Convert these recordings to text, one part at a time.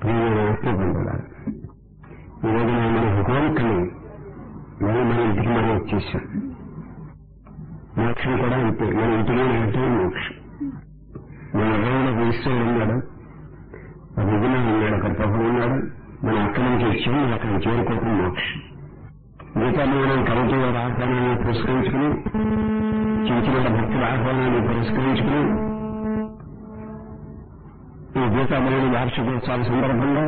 ప్రియమైన ఆత్మబంధువులారు ఈ రోజు మన హోంకని మనం మన ఇంటికి మనం వచ్చేసాం మోక్షం కూడా అంతే మన ఇంటిలో అంటే మోక్షం మన హృదయంలో ఈశ్వరుడు ఉన్నాడు ఒక విజయం ఉన్నాడు ఒక ప్రభు ఉన్నాడు మనం అక్కడి నుంచి వచ్చాం మనం అక్కడ చేరుకోవడం మోక్షం మిగతా మనం కవిత ఆహ్వానాన్ని పురస్కరించుకుని చిన్న చిన్న భక్తుల ఆహ్వానాన్ని పురస్కరించుకుని ఈ గీతామణి వార్షికోత్సవాల సందర్భంగా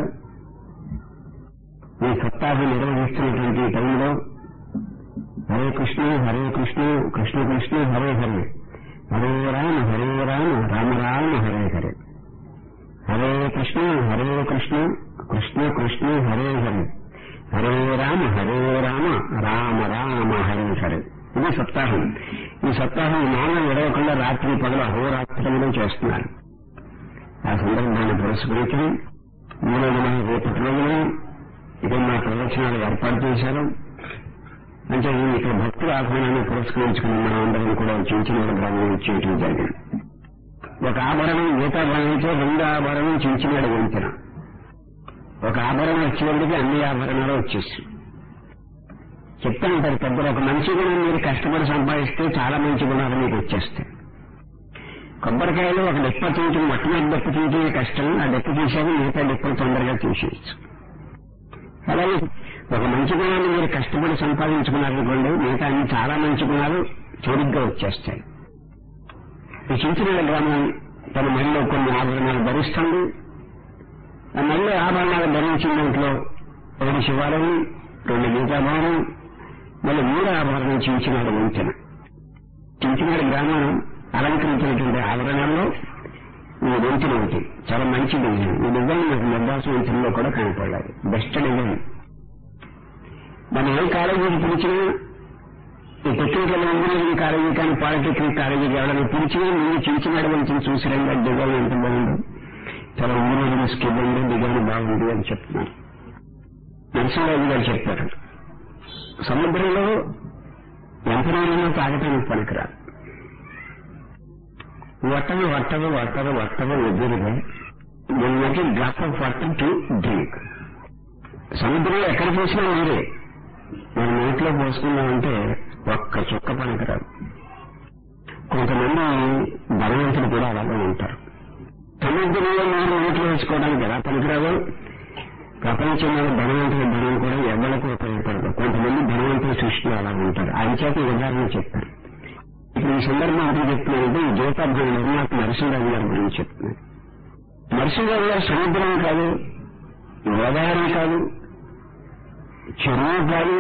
ఈ సప్తాహం నిర్వహిస్తున్నటువంటి టైంలో హరే కృష్ణ హరే కృష్ణ కృష్ణ కృష్ణ హరే హరే హరే రామ హరే రామ రామ రామ హరే హరే హరే కృష్ణ హరే కృష్ణ కృష్ణ కృష్ణ హరే హరే హరే రామ హరే రామ రామ రామ హరే హరే ఇది సప్తాహం ఈ సప్తాహం నాన్న విడవకుండా రాత్రి పగల అహోరాత్రంలో చేస్తున్నారు ఆ సందర్భాన్ని పురస్కరించి ఈ రోజున రేపటి రోజున ఇక మా ప్రదర్శనలు ఏర్పాటు చేశారు అంటే ఇక్కడ భక్తుల ఆహ్వానాన్ని పురస్కరించుకుని మనం అందరం కూడా చించిన గ్రామం చేయటం జరిగింది ఒక ఆభరణం గీతాభరణంతో రెండు ఆభరణం చించినాడు వంతెన ఒక ఆభరణం వచ్చేవాడికి అన్ని ఆభరణాలు వచ్చేసి చెప్తా ఉంటారు పెద్దలు ఒక మంచి గుణం మీరు కష్టపడి సంపాదిస్తే చాలా మంచి గుణాలు మీకు వచ్చేస్తాయి కొబ్బరికాయలు ఒక డెప్ప తీయటం మొట్టమొదటి డెప్ప తీయటమే కష్టం ఆ డెప్ప తీసేది మిగతా డెప్పలు తొందరగా తీసేయచ్చు అలాగే ఒక మంచి గుణాన్ని మీరు కష్టపడి సంపాదించుకున్నారనుకోండి మిగతా అన్ని చాలా మంచి గుణాలు తేలిగ్గా వచ్చేస్తాయి ఈ చించిన గ్రామం తన మళ్ళీ కొన్ని ఆభరణాలు ధరిస్తుంది ఆ మళ్ళీ ఆభరణాలు ధరించిన దాంట్లో ఒకటి శివాలయం రెండు గీతాభవనం మళ్ళీ మూడు ఆభరణం చించినాడు వంతెన చించినాడు గ్రామం అలంకరించినటువంటి ఆభరణాల్లో ఈ వంతెన ఒకటి చాలా మంచి డిజైన్ ఈ డిజైన్ నాకు మద్రాసు వంతెనలో కూడా కనపడాలి బెస్ట్ డిజైన్ మనం ఏ కాలేజీకి పిలిచినా ఈ టెక్నికల్ ఇంజనీరింగ్ కాలేజీ కానీ పాలిటెక్నిక్ కాలేజీకి ఎవరైనా పిలిచినా ముందు చించినాడు వంతెన చూసి రండి డిజైన్ ఎంత బాగుంది చాలా ఇంజనీరింగ్ స్కిల్ ఉంది డిజైన్ బాగుంది అని చెప్తున్నారు నరసింహరాజు గారు చెప్పారు సముద్రంలో ఎంత నీళ్ళలో తాగటానికి పనికిరాదు వట్టలు వట్టలు వట్టలు వట్టలు ఎదురుగా నిన్నటి drop of water to drink సముద్రంలో ఎక్కడ చూసినా నీరే మనం నీటిలో పోసుకున్నామంటే ఒక్క చుక్క పనికిరాదు కొంతమంది ధనవంతులు కూడా అలాగే ఉంటారు సముద్రంలో నీరు నీటిలో వేసుకోవడానికి ఎలా పనికిరాదు ప్రపంచంలో ధనవంతుల ధనం కూడా ఎవరికి ఉపయోగపడదు కొంతమంది ధనవంతుల సృష్టిలో అలా ఉంటారు ఆయన చేత ఈ ఉదాహరణ చెప్పారు ఇప్పుడు ఈ సందర్భం ఎందుకు చెప్తున్నానంటే ఈ గీతాభ్యం నిర్మాత నరసింహరావు గారి గురించి చెప్తున్నాను నరసింహరావు గారు సముద్రం కాదు గోదావరి కాదు చెరువు కాదు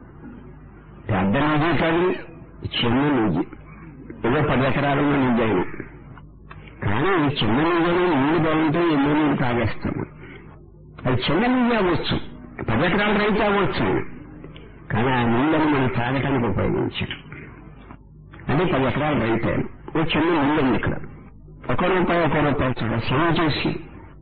పెద్ద నది కాదు చిన్న నది ఏదో పది ఎకరాలున్న నది అయినా కానీ చిన్న నదిలో నీళ్లు బాగుంటే ఎన్నో నీళ్ళు తాగేస్తాము అది చిన్న నది అవ్వచ్చు పది ఎకరాల రైతు అవ్వచ్చు కానీ ఆ నీళ్ళని మనం తాగటానికి ఉపయోగించారు అంటే పది ఎకరాల రైతు ఓ చిన్న నీళ్ళు ఉంది ఇక్కడ ఒక రూపాయి ఒక రూపాయి చాలా సేవ చేసి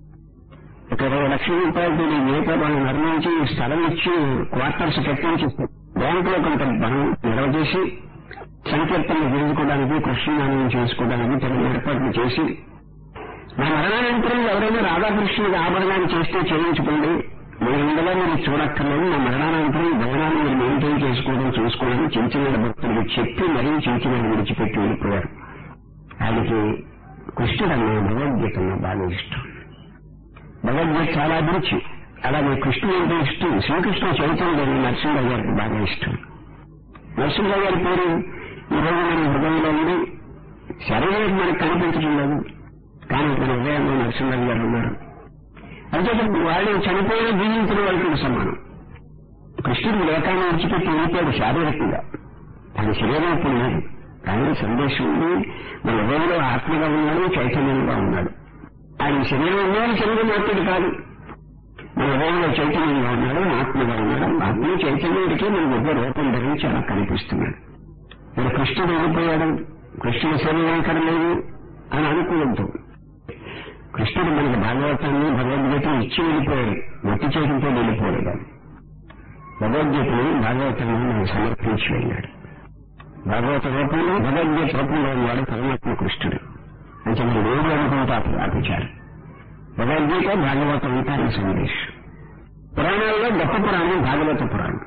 ఒక ఇరవై లక్షల రూపాయలతో మిగతా వాళ్ళు నిర్ణయించి స్థలం ఇచ్చి క్వార్టర్స్ కట్టించి బ్యాంకులో కొంత ధనం నిల్వ చేసి సంకీర్తనలు చేసుకోవడానికి కృష్ణనామం చేసుకోవడానికి తగిన ఏర్పాట్లు చేసి నా మరణానంతరం ఎవరైనా రాధాకృష్ణుడికి ఆభరణాన్ని చేస్తే చేయించుకోండి మీ ఇందులో మీరు చూడక్కర్లేదు నా మరణానంతరం భవనాన్ని మీరు మెయింటైన్ చేసుకోవడం చూసుకోవడం చించిన భక్తులకు చెప్పి మరీ చించిన విడిచిపెట్టి వెళ్ళిపోయారు ఆయనకి కృష్ణుడు అన్న భగవద్గీత అన్న బాగా ఇష్టం భగవద్గీత చాలా అభిరుచి అలాగే కృష్ణుడు అంటే ఇష్టం శ్రీకృష్ణ చైతన్యం నరసింహరావు గారికి బాగా ఇష్టం నరసింహరావు గారి పేరు ఈ రోజు మన హృదయంలో ఉంది శరీరం మనకు కనిపించడం లేదు కానీ మన హృదయంలో నరసింహరావు గారు ఉన్నారు అంటే వాళ్ళు చనిపోయిన జీవించిన వాళ్ళకి సమానం కృష్ణుడు లోకాన్ని విడిచిపెట్టి వెళ్ళిపోయాడు శారీరకంగా తన శరీరం ఇప్పుడు లేదు కానీ సందేశం ఉంది మన హృదయంలో ఆత్మగా ఉన్నాడు చైతన్యంగా ఉన్నాడు ఆయన శరీరం ఉన్నాడు శరీరం మాత్రుడు కాదు మన హృదయంలో చైతన్యంగా ఉన్నాడు ఆత్మగా ఉన్నాడు ఆత్మ చైతన్యుడికి మన మధ్య రూపం ధరించి అలా కనిపిస్తున్నాడు మరి కృష్ణుడు వెళ్ళిపోయాడు కృష్ణుడు శరీరం ఇక్కడ లేదు అని అనుకోవద్దు కృష్ణుడు మనకి భాగవతాన్ని భగవద్గీత ఇచ్చి వెళ్ళిపోయాడు మట్టి చేతులతో వెళ్ళిపోయాడు భగవద్గీతని భాగవతాన్ని మనకు సమర్పించి వెళ్ళాడు భాగవత రూపంలో భగవద్గీత రూపంలో ఉన్నాడు పరమాత్మ కృష్ణుడు అంటే మీరు ఏది అనుకుంటే ఆపించారు భగవద్గీత భాగవతం అంటారు సందేశ్ పురాణాల్లో గొప్ప పురాణం భాగవత పురాణం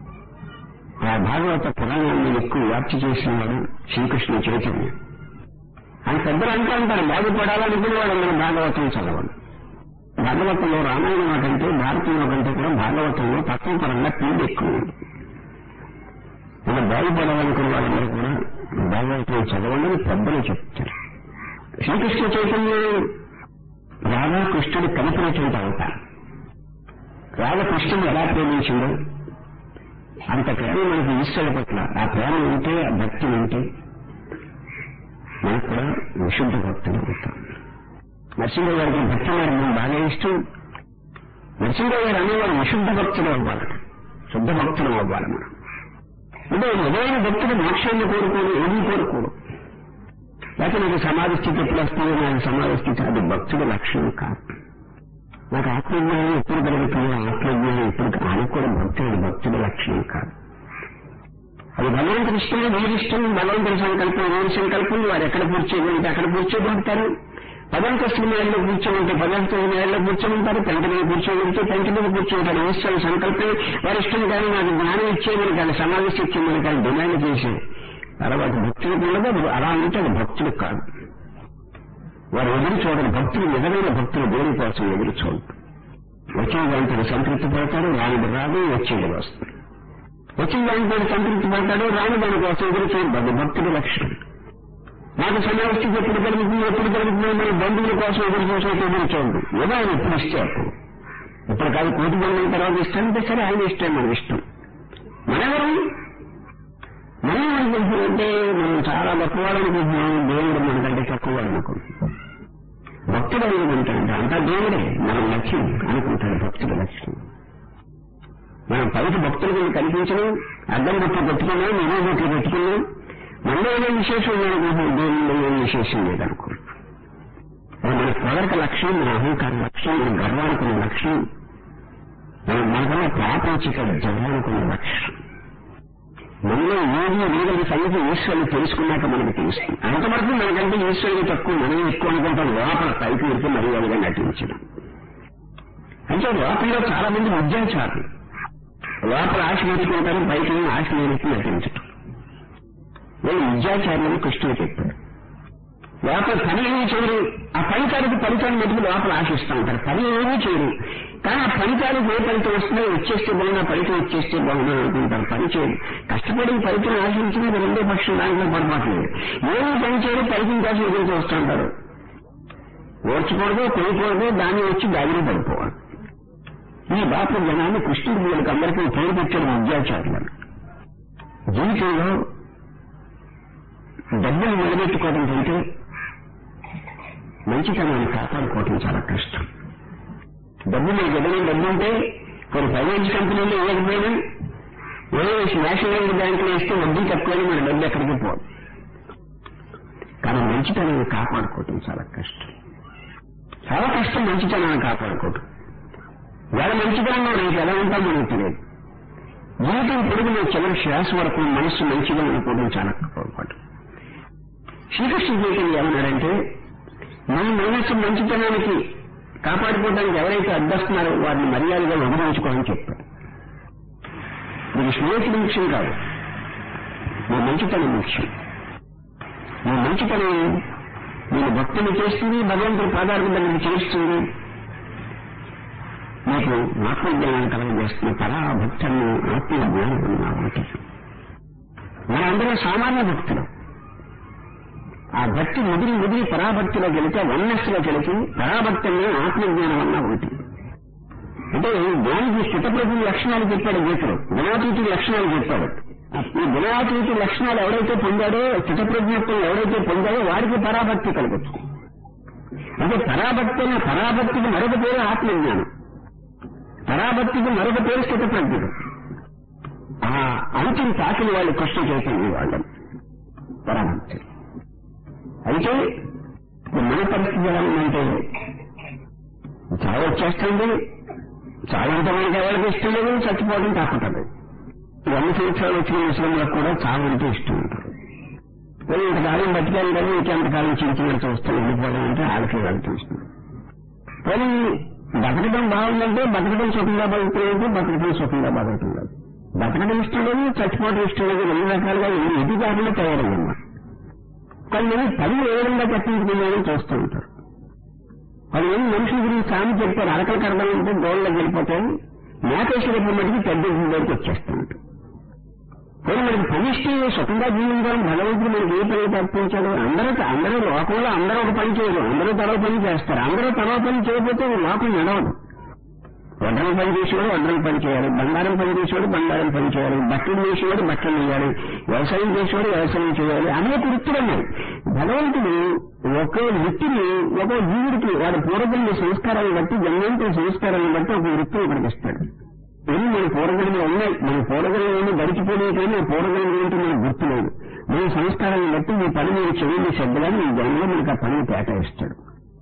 ఆ భాగవత పురాణాన్ని ఎక్కువ వ్యాప్తి చేసిన వాడు శ్రీకృష్ణ చైతన్యం అని పెద్దలు అంటూ ఉంటారు బాగుపడాలనుకునే వాడు మన భాగవతం చదవాలి భాగవతంలో రామాయణం కంటే భారతంలో కంటే కూడా భాగవతంలో తత్వ పరంగా పీడి ఎక్కువ ఉంది మనం బాగుపడాలనుకున్న వాళ్ళందరూ కూడా భాగవతం చదవండి అని పెద్దలు చెప్తారు శ్రీకృష్ణ చైతన్యం రాధాకృష్ణుడు కలిపినటువంటి అవతారం రాధకృష్ణుడు ఎలా ప్రేమించిందో అంత ప్రేమ మనకి ఈశ్వరుల పట్ల ఆ ప్రేమ ఉంటే ఆ భక్తి ఉంటే మనకు కూడా విశుద్ధ భక్తులు అవుతాం నరసింహ గారికి భక్తి మార్గం బాగా ఇష్టం నరసింహ గారు అనేవారు విశుద్ధ భక్తులు అవ్వాలి శుద్ధ భక్తులు అవ్వాలి మనం అంటే నిజమైన భక్తుడు మోక్షాన్ని కోరుకోడు ఏమీ కోరుకోడు లేకపోతే నాకు సమాధి స్థితి ఎప్పుడు వస్తుంది నాకు సమాధి స్థితి అది భక్తుడి లక్ష్యం కాదు నాకు ఆత్మజ్ఞానం ఎప్పుడు కలుగుతుందో ఆత్మజ్ఞానం ఎప్పుడు అది కూడా భక్తుడి భక్తుడి లక్ష్యం కాదు అది భగవంతుడి ఇష్టం వీరి ఇష్టం భగవంతుడి సంకల్పం వీరి సంకల్పం వారు ఎక్కడ కూర్చోగలిగితే అక్కడ కూర్చోగలుగుతారు పదంతస్తుల మేడలో కూర్చోమంటే పదంతస్తుల మేడలో కూర్చోమంటారు పెంట మీద కూర్చోగలిగితే పెంట మీద కూర్చోంటారు ఈశ్వర సంకల్పం వారి ఇష్టం కానీ నాకు జ్ఞానం ఇచ్చేయమని కానీ సమావేశం ఇచ్చేయమని కానీ డిమాండ్ చేసేది తర్వాత భక్తులకు ఉండదు అలా ఉంటే అది భక్తులకు కాదు వారు ఎదురు చూడరు భక్తులు నిజమైన భక్తులు దేని కోసం ఎదురు చూడరు వచ్చిన దాంతో సంతృప్తి పడతాడు రానిది రాదు వచ్చేది వస్తుంది వచ్చిన దాంతో సంతృప్తి పడతాడు రాని దాని కోసం ఎదురు చూడదు అది భక్తుడి లక్షణం నాకు సమావేశం ఎప్పుడు కలుగుతుంది ఎప్పుడు కలుగుతుంది మన బంధువుల కోసం ఎదురు చూసే ఎదురు చూడదు ఏదో ఆయన ఎప్పుడు ఇస్తే అప్పుడు ఇప్పుడు కాదు కోటి బంధువుల తర్వాత ఇస్తానంటే సరే ఆయన ఇష్టం మన ఇష్టం మనెవరు మనం అనుకుంటున్నామంటే మనం చాలా గొప్పవాడు అనుకుంటున్నాం దేవుడు మనకంటే తక్కువ అనుకుంటున్నాం భక్తుడు అనుకుంటాడంటే అంతా దేవుడే మనం లక్ష్యం అనుకుంటాడు భక్తుల లక్ష్యం మనం పైకి భక్తుల కింద కనిపించడం అద్దం బొట్లు పెట్టుకున్నాం నిలువ బొట్లు పెట్టుకున్నాం మనలో ఏదో విశేషం ఉందనుకుంటున్నాం దేవుడిలో ఏం విశేషం లేదనుకుంటున్నాం అది మన పొగరక లక్ష్యం మన అహంకార లక్ష్యం మన గర్వానుకున్న లక్ష్యం మనం మనకున్న ప్రాపంచిక జన్మానుకున్న లక్ష్యం మనలో ఏది లేదని సంగతి ఈశ్వరుని తెలుసుకున్నాక మనకు తెలుస్తుంది అంతవరకు మనకంటే ఈశ్వరుని తక్కువ మనం ఎక్కువ అనుకుంటాం లోపల పైకి వెళ్తే మర్యాదగా నటించడం అంటే లోపల చాలా మంది విద్యాచారులు లోపల ఆశ పెట్టుకుంటారు పైకి ఆశ లేనట్టు నటించడం వాళ్ళు విద్యాచారులని కృష్ణుడు చెప్పాడు లోపల పని ఏమీ చేయరు ఆ ఫలితానికి ఫలితాన్ని మటుకు లోపల ఆశిస్తూ ఉంటారు పని ఏమీ చేయరు కానీ ఆ ఫలితానికి ఏ ఫలితం వస్తుందో వచ్చేస్తే బాగున్నా ఫలితం వచ్చేస్తే బాగున్నా అనుకుంటారు పని చేయరు కష్టపడి ఫలితం ఆశించిన రెండో పక్షం దాంట్లో పొరపాటు లేదు ఏమీ పని చేయరు ఫలితం కోసం ఎదురు చూస్తుంటారు ఓర్చకూడదు కొయ్యకూడదు దాన్ని వచ్చి దాగిరి పడిపోవాలి ఈ బాప జనాన్ని కృష్ణుడి వీళ్ళకి అందరికీ పేరు పెట్టారు విద్యాచారులను జీవితంలో డబ్బులు నిలబెట్టుకోవడం కంటే మంచితనాన్ని కాపాడుకోవటం చాలా కష్టం డబ్బు మీకు ఏదైనా డబ్బు ఉంటే కొన్ని ప్రైవేట్ కంపెనీలు ఇవ్వకపోయినా ఏదో నేషనల్ బ్యాంకులో ఇస్తే వడ్డీ తక్కువని మన డబ్బు ఎక్కడికి పోదు కానీ మంచితనాన్ని కాపాడుకోవటం చాలా కష్టం చాలా కష్టం మంచితనాన్ని కాపాడుకోవటం వాళ్ళ మంచితనంలో రేపు ఎలా ఉంటాం మనకు తెలియదు జీవితం పొడుగులో చివరి శ్వాస వరకు మనస్సు మంచిగా అనుకోవడం చాలా పొరపాటు శ్రీకృష్ణ చైతన్య ఏమన్నాడంటే మన మనస్సు మంచితనానికి కాపాడుకోవడానికి ఎవరైతే అడ్డస్తున్నారో వారిని మర్యాదగా వదిలించుకోవాలని చెప్పారు మీకు స్నేహితుడు ముఖ్యం కాదు మీ మంచితనం ముఖ్యం మీ మంచితనం నేను భక్తులు చేస్తుంది భగవంతుడి పాదాల దగ్గరికి చేస్తుంది మీకు ఆత్మజ్ఞానాన్ని కలగజేస్తున్న పరాభక్తులను ఆత్మ జ్ఞానం ఒకటి మనందరం సామాన్య భక్తులు ఆ భక్తి ముదిరి ముదిరి పరాభక్తిలో గెలితే వన్నస్సులో గెలిచి పరాభక్తుల్ని ఆత్మజ్ఞానం అన్న ఒకటి అంటే జ్ఞానికి స్థితప్రభుని లక్షణాలు చెప్పాడు గీతలు గుణాతీతి లక్షణాలు చెప్పాడు ఈ గుణాతీతి లక్షణాలు ఎవరైతే పొందాడో స్థితప్రజ్ఞత్వం ఎవరైతే పొందాడో వారికి పరాభక్తి కలగచ్చు అంటే పరాభక్తి అన్న పరాభక్తికి మరొక పేరు ఆత్మజ్ఞానం పరాభక్తికి మరొక పేరు స్థితప్రజ్ఞుడు ఆ అంతిని తాకిన వాళ్ళు కృష్ణ చైతన్య వాళ్ళు పరాభక్తి అయితే మన పరిస్థితి ఎలా ఉందంటే చాలా వచ్చేస్తుంది చాలా మనకి ఎవరికి ఇష్టం లేదు చచ్చిపోవడం తప్పటది వంద సంవత్సరాలు వచ్చిన ముస్లింలకు కూడా చాలా అంటే ఇష్టం ఉంటుంది వాళ్ళు ఇంతకాలం బతికాను కానీ ఇంకెంతకాలం చించిన చూస్తాను వెళ్ళిపోవడం అంటే వాళ్ళకి వాళ్ళు చూస్తున్నారు కానీ బతకడం బాగుందంటే బతకడం సుఖంగా బతుకుతుందంటే బతకడం సుఖంగా బతకటం లేదు బతకడం ఇష్టం లేదు చచ్చిపోవడం ఇష్టం లేదు రెండు రకాలుగా ఎటు కాకుండా తయారయ్యమ్మా కొంతమంది పని ఏ విధంగా తప్పించుకున్నారని చూస్తూ ఉంటారు కొంతమంది మనుషుల గురించి సామి చెప్తారు అరకల కరడం ఉంటే గోళ్ళకి వెళ్ళిపోతాయి మేకేశ్వరపు మటుకు పెద్ద దగ్గరికి వచ్చేస్తూ ఉంటారు కానీ మనకి పనిష్టే సుఖంగా జీవించాలని భగవంతుడు మనకి ఏ పని తప్పించాడు అందరూ అందరూ లోకంలో అందరూ ఒక పని చేయరు అందరూ తరవ పని చేస్తారు అందరూ తరవ పని చేయకపోతే లోకం నడవదు వడ్డల పని చేసేవాడు వడ్డల పని చేయాలి బంగారం పని చేసేవాడు బంగారం పని చేయాలి బట్టలు చేసేవాడు బట్టలు వేయాలి వ్యవసాయం చేసేవాడు వ్యవసాయం చేయాలి అనేక వృత్తులు ఉన్నాయి భగవంతుడు ఒక్కో వృత్తిని ఒక్కో జీవుడికి వాడి పూర్వజన్మ సంస్కారాన్ని బట్టి జన్మాంతర సంస్కారాన్ని బట్టి ఒక వృత్తిని మనకిస్తాడు ఇవి మన పూర్వజన్మలో ఉన్నాయి మన పూర్వజన్మలో గడిచిపోయినాయి కానీ మన పూర్వజన్మ ఏంటి మనకు గుర్తులేదు మన సంస్కారాన్ని బట్టి ఈ పని మీరు చేయండి శ్రద్ధగా మీ జన్మలో మనకు ఆ పనిని కేటాయిస్తాడు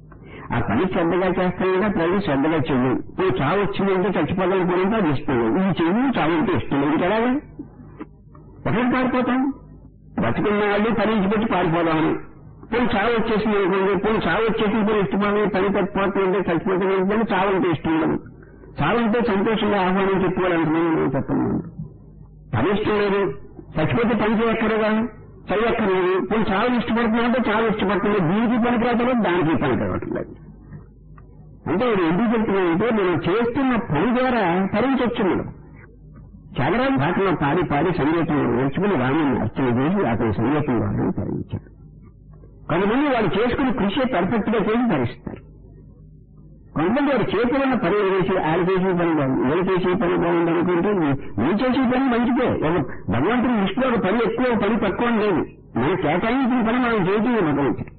ఆ పని శ్రద్ధగా చేస్తానుగా ప్రజలు శ్రద్ధగా చెయ్యి నువ్వు చావు వచ్చిందంటే చచ్చిపోగలిగిపోయినంటే అది ఇష్టం లేదు ఇది చెయ్యి చావు అంటే ఇష్టం లేదు ఎలాగా ఎక్కడికి పారిపోతాం బతుకున్న వాళ్ళు పని పెట్టి పారిపోదామని పోయి చావు వచ్చేసింది అనుకోండి పోయి చావు వచ్చేసింది పోయి ఇష్టపడి పని తప్పిపోతుందంటే చచ్చిపోతుంది చావు అంటే ఇష్టం లేదు చావు అంటే సంతోషంగా ఆహ్వానం చెప్పుకోవాలనుకున్నాను నేను చెప్పను పని ఇష్టం లేదు చచ్చిపోతే పని చేయక్కర్లేదా చేయక్కర్లేదు పోయి చావు ఇష్టపడుతున్నాడంటే చావు ఇష్టపడుతుంది దీనికి పని రావట్లేదు దానికి పని రావట్లేదు అంటే ఇది ఎందుకు చెప్తున్నానంటే మనం చేస్తున్న పని ద్వారా తరించవచ్చు మనం చదరాలు పాటలో పాడి పాడి సంగీతం నేర్చుకుని రాముని అర్చన చేసి అతని సంగీతం ద్వారా తరించాడు కొంతమంది వాళ్ళు చేసుకుని కృషి పర్ఫెక్ట్ గా చేసి తరిస్తారు కొంతమంది వాడు చేతులున్న పని వేసి ఆయన చేసే పని బాగుంది వీళ్ళు చేసే పని బాగుంది అనుకుంటే నేను చేసే పని మంచిదే ఎవరు భగవంతుని దృష్టిలో ఒక పని ఎక్కువ పని తక్కువ అని లేదు మనం కేటాయించిన పని మనం చేయటం భగవంతుడు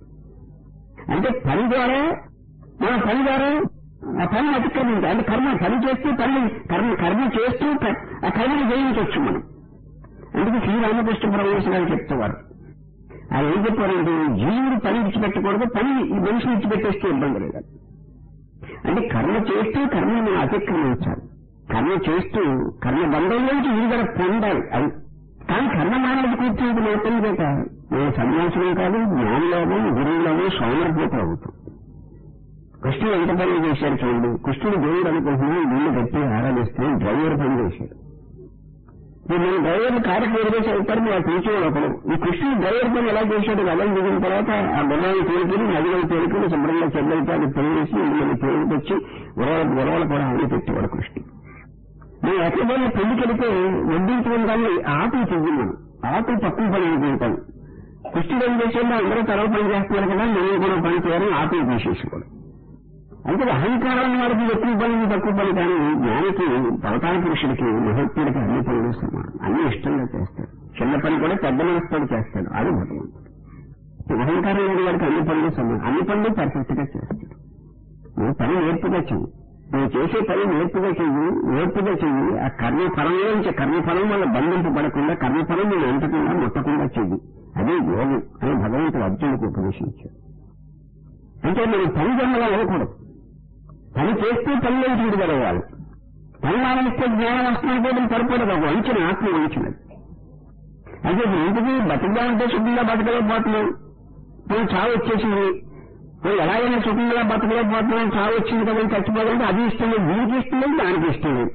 అంటే పని ద్వారా మన పని ద్వారా ఆ పని అతిక్రమించి అంటే కర్మ పని చేస్తూ పని కర్మ కర్మ చేస్తూ క- ఆ కర్మను జయించవచ్చు మనం అందుకే శ్రీరామకృష్ణ పరమేశ్వర గారు చెప్తారు ఆయన ఏం చెప్పారంటే జీవుడు పని విడిచిపెట్టకూడదు పని ఈ మనిషిని విడిచిపెట్టేస్తే ఇబ్బంది లేదు అంటే కర్మ చేస్తూ కర్మను మనం అతిక్రమించాలి కర్మ చేస్తూ కర్మ బంధంలోంచి విడుదల పొందాలి అది కానీ కర్మ మానవుడు కూర్చుంటే మాత్రం చేత నేను సన్యాసులం కాదు జ్ఞానంలోనూ గురువులోనూ సోమరపోతం అవుతాం కృష్ణుడు ఎంత పని చేశాడు చూడండి కృష్ణుడు దేవుడు అనుకుంటున్నాం వీళ్ళు గట్టి ఆరాధిస్తున్నాం డ్రైవర్ పని చేశాడు ఇప్పుడు నేను డ్రైవర్ కారుకు వదిలేసి వెళ్తారు మీరు కూర్చోవాలి ఒకడు ఈ కృష్ణుడు డ్రైవర్ పని ఎలా చేశాడు రథం దిగిన తర్వాత ఆ బొమ్మని తేలికలు నదిలో తేలికలు శుభ్రంగా చెల్లెలతో అది పెరిగేసి ఇందులో తేలికి వచ్చి గొడవల గొడవలు కూడా అన్ని పెట్టేవాడు కృష్ణుడు నేను ఎక్కడ పెళ్లికి వెళితే వడ్డించడం దాన్ని ఆకులు చెయ్యి ఆకులు పక్కన పని అనుకుంటాను కృష్ణుడు ఏం చేసేది అందరూ తర్వాత పని చేస్తున్నారు కదా నేను కూడా పని చేయాలని ఆకులు తీసేసుకోవడం అంటే అహంకారాన్ని వాడికి ఎక్కువ పని తక్కువ పని కానీ జ్ఞానికి పవతార పురుషుడికి మహత్తుడికి అన్ని పనులు సమానం అన్ని ఇష్టంగా చేస్తాడు చిన్న పని కూడా పెద్ద మనసుతో చేస్తాడు అది భగవంతుడు అహంకారం లేని వాడికి అన్ని పనులు సమానం అన్ని పనులు పర్ఫెక్ట్ గా చేస్తాడు నువ్వు పని నేర్పుగా చెయ్యి నువ్వు చేసే పని నేర్పుగా చెయ్యి నేర్పుగా చెయ్యి ఆ కర్మఫలం నుంచి కర్మఫలం వల్ల బంధింపబడకుండా కర్మఫలం నేను ఎంతకుండా ముట్టకుండా చెయ్యి అదే యోగం అని భగవంతుడు అర్జునుడికి ఉపదేశించాడు అంటే మనం పని జన్మలో అవ్వకూడదు పని చేస్తూ పనిలోంచి విడుదలవ్వాలి పని మానవిస్తే జ్ఞానం వస్తున్నది కూడా సరిపడదు ఒక వంచిన ఆత్మ వంచినది అంటే ఇప్పుడు ఇంటికి బతిగా ఉంటే సుఖంగా బతకలేకపోతున్నాం పోయి చావు వచ్చేసింది పోయి ఎలాగైనా సుఖంగా బతకలేకపోతున్నాం చావు వచ్చింది కదా అని చచ్చిపోవాలంటే అది ఇష్టం లేదు దీనికి ఇష్టం లేదు దానికి ఇష్టం లేదు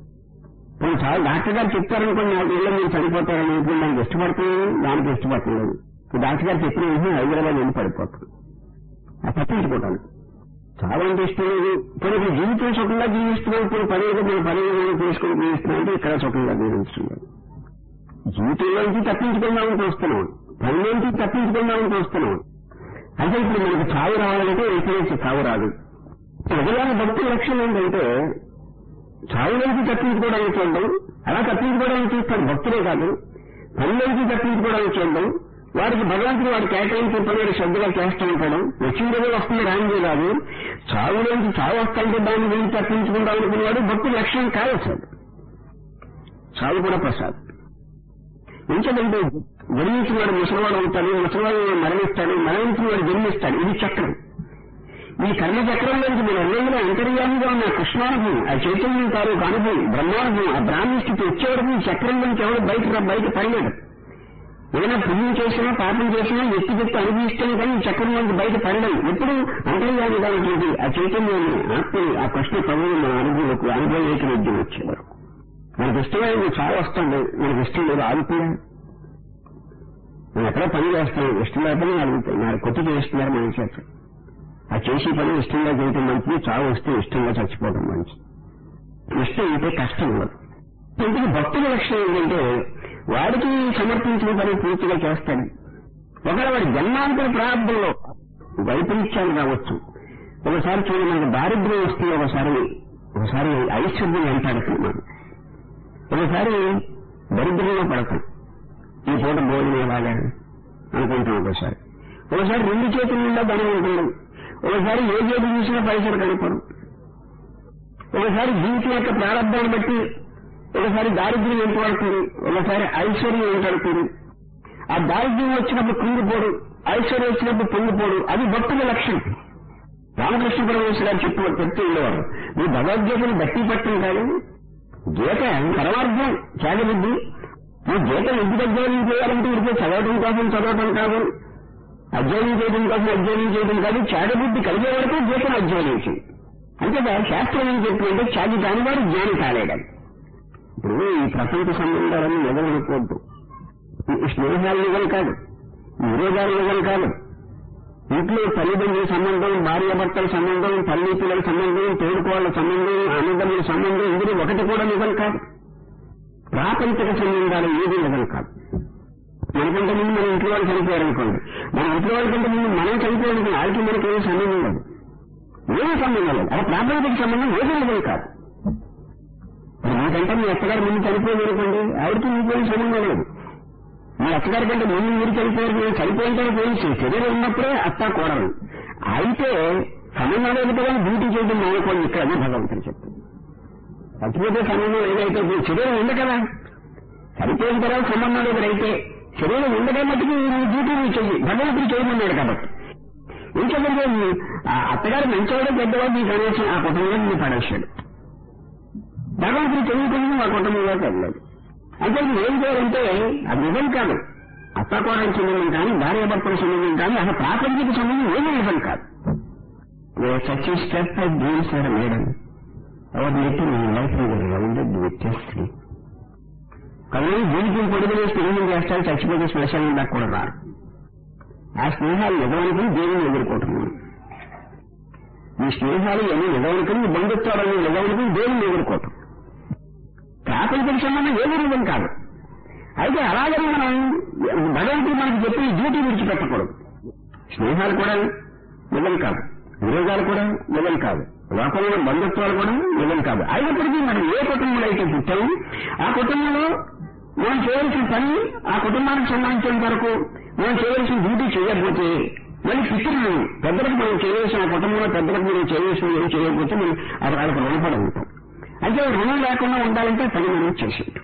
పోయి చావు డాక్టర్ గారు చెప్తారనుకోండి నాకు ఇళ్ళ మీరు చనిపోతారని అనుకుని దానికి ఇష్టపడుతున్నాను దానికి ఇష్టపడలేదు డాక్టర్ గారు చెప్పిన వెంటనే హైదరాబాద్ వెళ్ళి పడిపోతాను ఆ పట్టించుకోవటానికి చాలా అంటే ఇష్టం లేదు ఇప్పుడు ఇప్పుడు జీవితం సుఖంగా జీవిస్తున్నాం ఇప్పుడు పని ఏదో మేము పని ఏదో చేసుకుని జీవిస్తున్నాం అంటే ఇక్కడ సుఖంగా జీవిస్తున్నాం జీవితంలోంచి తప్పించుకుందామని చూస్తున్నాం పనిలోంచి తప్పించుకుందామని చూస్తున్నాం అంటే ఇప్పుడు మనకు చావు రావాలంటే ఎక్కడేసి చావు రాదు ప్రజల భక్తుల లక్ష్యం ఏంటంటే చావులోంచి తప్పించుకోవడానికి చూడడం అలా తప్పించుకోవడానికి చూస్తాడు భక్తులే కాదు పనిలోంచి తప్పించుకోవడానికి చూడడం వాడికి భగవంతుడు వాడు కేటాయించిన పని వాడు శ్రద్ధగా చేస్తూ ఉంటాడు వచ్చిన రోజు వస్తుంది రానిదే కాదు చావులోంచి చావు వస్తాంటే దాన్ని వీళ్ళు తప్పించుకుందాం అనుకునేవాడు భక్తుల లక్ష్యం కావచ్చు అది. చావు కూడా ప్రసాద్ ఎందుకంటే జన్మించిన వాడు ముసలివాడు అవుతాడు ముసలివాడు మరణిస్తాడు మరణించిన వాడు జన్మిస్తాడు ఇది చక్రం ఈ కర్మ చక్రంలోంచి మన ఎల్లెందులో అంతర్యామిగా ఉన్న కృష్ణానుభవం ఆ చైతన్యం తాలూకు అనుభవం బ్రహ్మానుభవం ఆ బ్రాహ్మణ స్థితి వచ్చే వరకు ఈ చక్రం నుంచి ఎవరు బయట రా- బయట పడలేడు ఏదైనా పుణ్యం చేసినా పాపం చేసినా ఎత్తి చెప్తే అనుభవిస్తేనే కానీ ఈ చక్రం నుంచి బయట పడడం ఎప్పుడు అంతర్యాన్ని దానికి ఆ చైతన్యాన్ని ఆత్మని ఆ కృష్ణ ప్రభువు మన అనుభవంకు అనుభవం విద్య వచ్చేవారు మనకి ఇష్టమైనది చాలా వస్తుంది మనకి ఇష్టం లేదు ఆగిపోయా నేను ఎక్కడో పని చేస్తాను ఇష్టం లేకపోతే నాకు నాకు కొత్త చేస్తున్నారు మన చేత ఆ చేసే పని ఇష్టంగా చేయటం మంచిది చావు వస్తే ఇష్టంగా చచ్చిపోవడం మంచిది ఇష్టం ఉంటే కష్టం ఉండదు ఇంటికి భక్తుల లక్షణం ఏంటంటే వాడికి సమర్పించిన పని పూర్తిగా చేస్తాడు ఒకవేళ వాడి జన్మాంతర ప్రారంభంలో వైపరీత్యాలు కావచ్చు ఒకసారి చూడండి మనకు దారిద్ర్యం వస్తుంది ఒకసారి ఒకసారి ఐశ్వర్యం వెంటాడుతుంది మనం ఒకసారి దరిద్రంలో పడతాం ఈ పూట భోజనం ఎలాగా అనుకుంటాం ఒకసారి ఒకసారి రెండు చేతుల నిండా ధనం ఉంటుంది ఒకసారి ఏ చేతి చూసినా పైసలు కనపడం ఒకసారి జీవితం యొక్క ప్రారంభాన్ని బట్టి ఒకసారి దారిద్ర్యం వెంటబడుతుంది ఒకసారి ఐశ్వర్యం వెంటాడుతుంది ఆ దారిద్ర్యం వచ్చినప్పుడు కుంగిపోడు ఐశ్వర్యం వచ్చినప్పుడు పొంగిపోడు అది భక్తుల లక్ష్యం రామకృష్ణ పరమేశ్వర గారు చెప్పు చెప్తూ ఉండేవారు మీ భగవద్గీతను బట్టి పట్టం కాదు గీత పరమార్థం త్యాగబుద్ధి నువ్వు గీత ఎందుకు అధ్యయనం చేయాలంటే ఇదిగే చదవటం కోసం చదవటం కాదు అధ్యయనం చేయడం కోసం అధ్యయనం చేయడం కాదు త్యాగబుద్ధి కలిగే వరకు గీతను అధ్యయనం చేయి అంతేగా శాస్త్రం ఏం చెప్తుందంటే త్యాగి కానివాడు జ్ఞాని కాలేడని ఇప్పుడు ఈ ప్రపంచ సంబంధాలన్నీ నిజమనుకోవద్దు ఈ స్నేహాలు నిజం కాదు ఈ విరోధాలు నిజం కాదు ఇంట్లో తల్లిదండ్రుల సంబంధం భార్యాభర్తల సంబంధం తల్లి పిల్లల సంబంధం తోడుకోళ్ల సంబంధం అన్నదమ్ముల సంబంధం ఇందులో ఒకటి కూడా నిజం కాదు ప్రాపంచిక సంబంధాలు ఏది నిజం కాదు మనకంటే ముందు మన ఇంట్లో వాళ్ళు చనిపోయారనుకోండి మన ఇంట్లో వాళ్ళకంటే ముందు మనం చనిపోయారనుకోండి వాళ్ళకి మనకి ఏమి సంబంధం లేదు ఏమీ సంబంధం లేదు అది ప్రాపంచిక సంబంధం ఏది నిజం కాదు మరి మీకంటే మీ అత్తగారు ముందు చనిపోయింది అనుకోండి ఆవిడకి మీకు ఏం సంబంధం లేదు మీ అత్తగారి కంటే ముందు మీరు చనిపోయారు మీరు చనిపోయింటే పోయి శరీరం ఉన్నప్పుడే అత్త కూడదు అయితే సంబంధం లేకపోతే డ్యూటీ చేయడం మానుకోండి ఇక్కడ అది భగవంతుడు చెప్తుంది చచ్చిపోతే సంబంధం లేదైతే ఇప్పుడు శరీరం ఉంది కదా చనిపోయిన తర్వాత సంబంధం లేదు అయితే శరీరం ఉండగా మట్టుకు నీ డ్యూటీ నువ్వు చెయ్యి భగవంతుడు చేయమన్నాడు కాబట్టి ఇంకెందుకంటే ఆ అత్తగారు మంచివాడు పెద్దవాడు నీకు అనేసి ఆ కుటుంబంలో నువ్వు పడేశాడు భగవంతుడు తెలియకుండా ఆ కుటుంబంలోకి వెళ్ళలేదు అంటే ఇది ఏం చేయాలంటే అది నిజం కాదు అత్తకోడల సంబంధం కానీ భార్యాభర్తల సంబంధం కానీ అసలు ప్రాపంచిక సంబంధం ఏమీ నిజం కాదు such step of dreams are made on our little life rounded with history కానీ జీవితం పొడుగు వేసి స్నేహం చేస్తారు చచ్చిపోతే శ్మశానం దాకా కూడా రారు ఆ స్నేహాలు నిజమనుకుని దేవుని ఎదుర్కొంటున్నాం ఈ స్నేహాలు ఎన్ని నిజమనుకుని బంధుత్వాలను నిజమనుకుని దేవుని ఎదుర్కోవటం ప్రాపంచిక సంబంధం ఏది నిజం కాదు అయితే అలాగని మనం భగవంతుడు మనకి చెప్పి డ్యూటీ విడిచిపెట్టకూడదు స్నేహాలు కూడా నిజం కాదు విరోధాలు కూడా నిజం కాదు లోకంలో బంధుత్వాలు కూడా నిజం కాదు అయినప్పటికీ మనం ఏ కుటుంబంలో అయితే పుట్టామో ఆ కుటుంబంలో మనం చేయవలసిన పని ఆ కుటుంబానికి సంబంధించిన వరకు మనం చేయవలసిన డ్యూటీ చేయకపోతే మళ్ళీ పితృలు పెద్దలకు మనం చేయవలసిన ఆ కుటుంబంలో పెద్దలకు మనం చేయవలసిన ఏం చేయకపోతే మనం అది వాళ్ళకి రుణపడి ఉంటాం అంటే రుణం లేకుండా ఉండాలంటే పని మనం చేసేది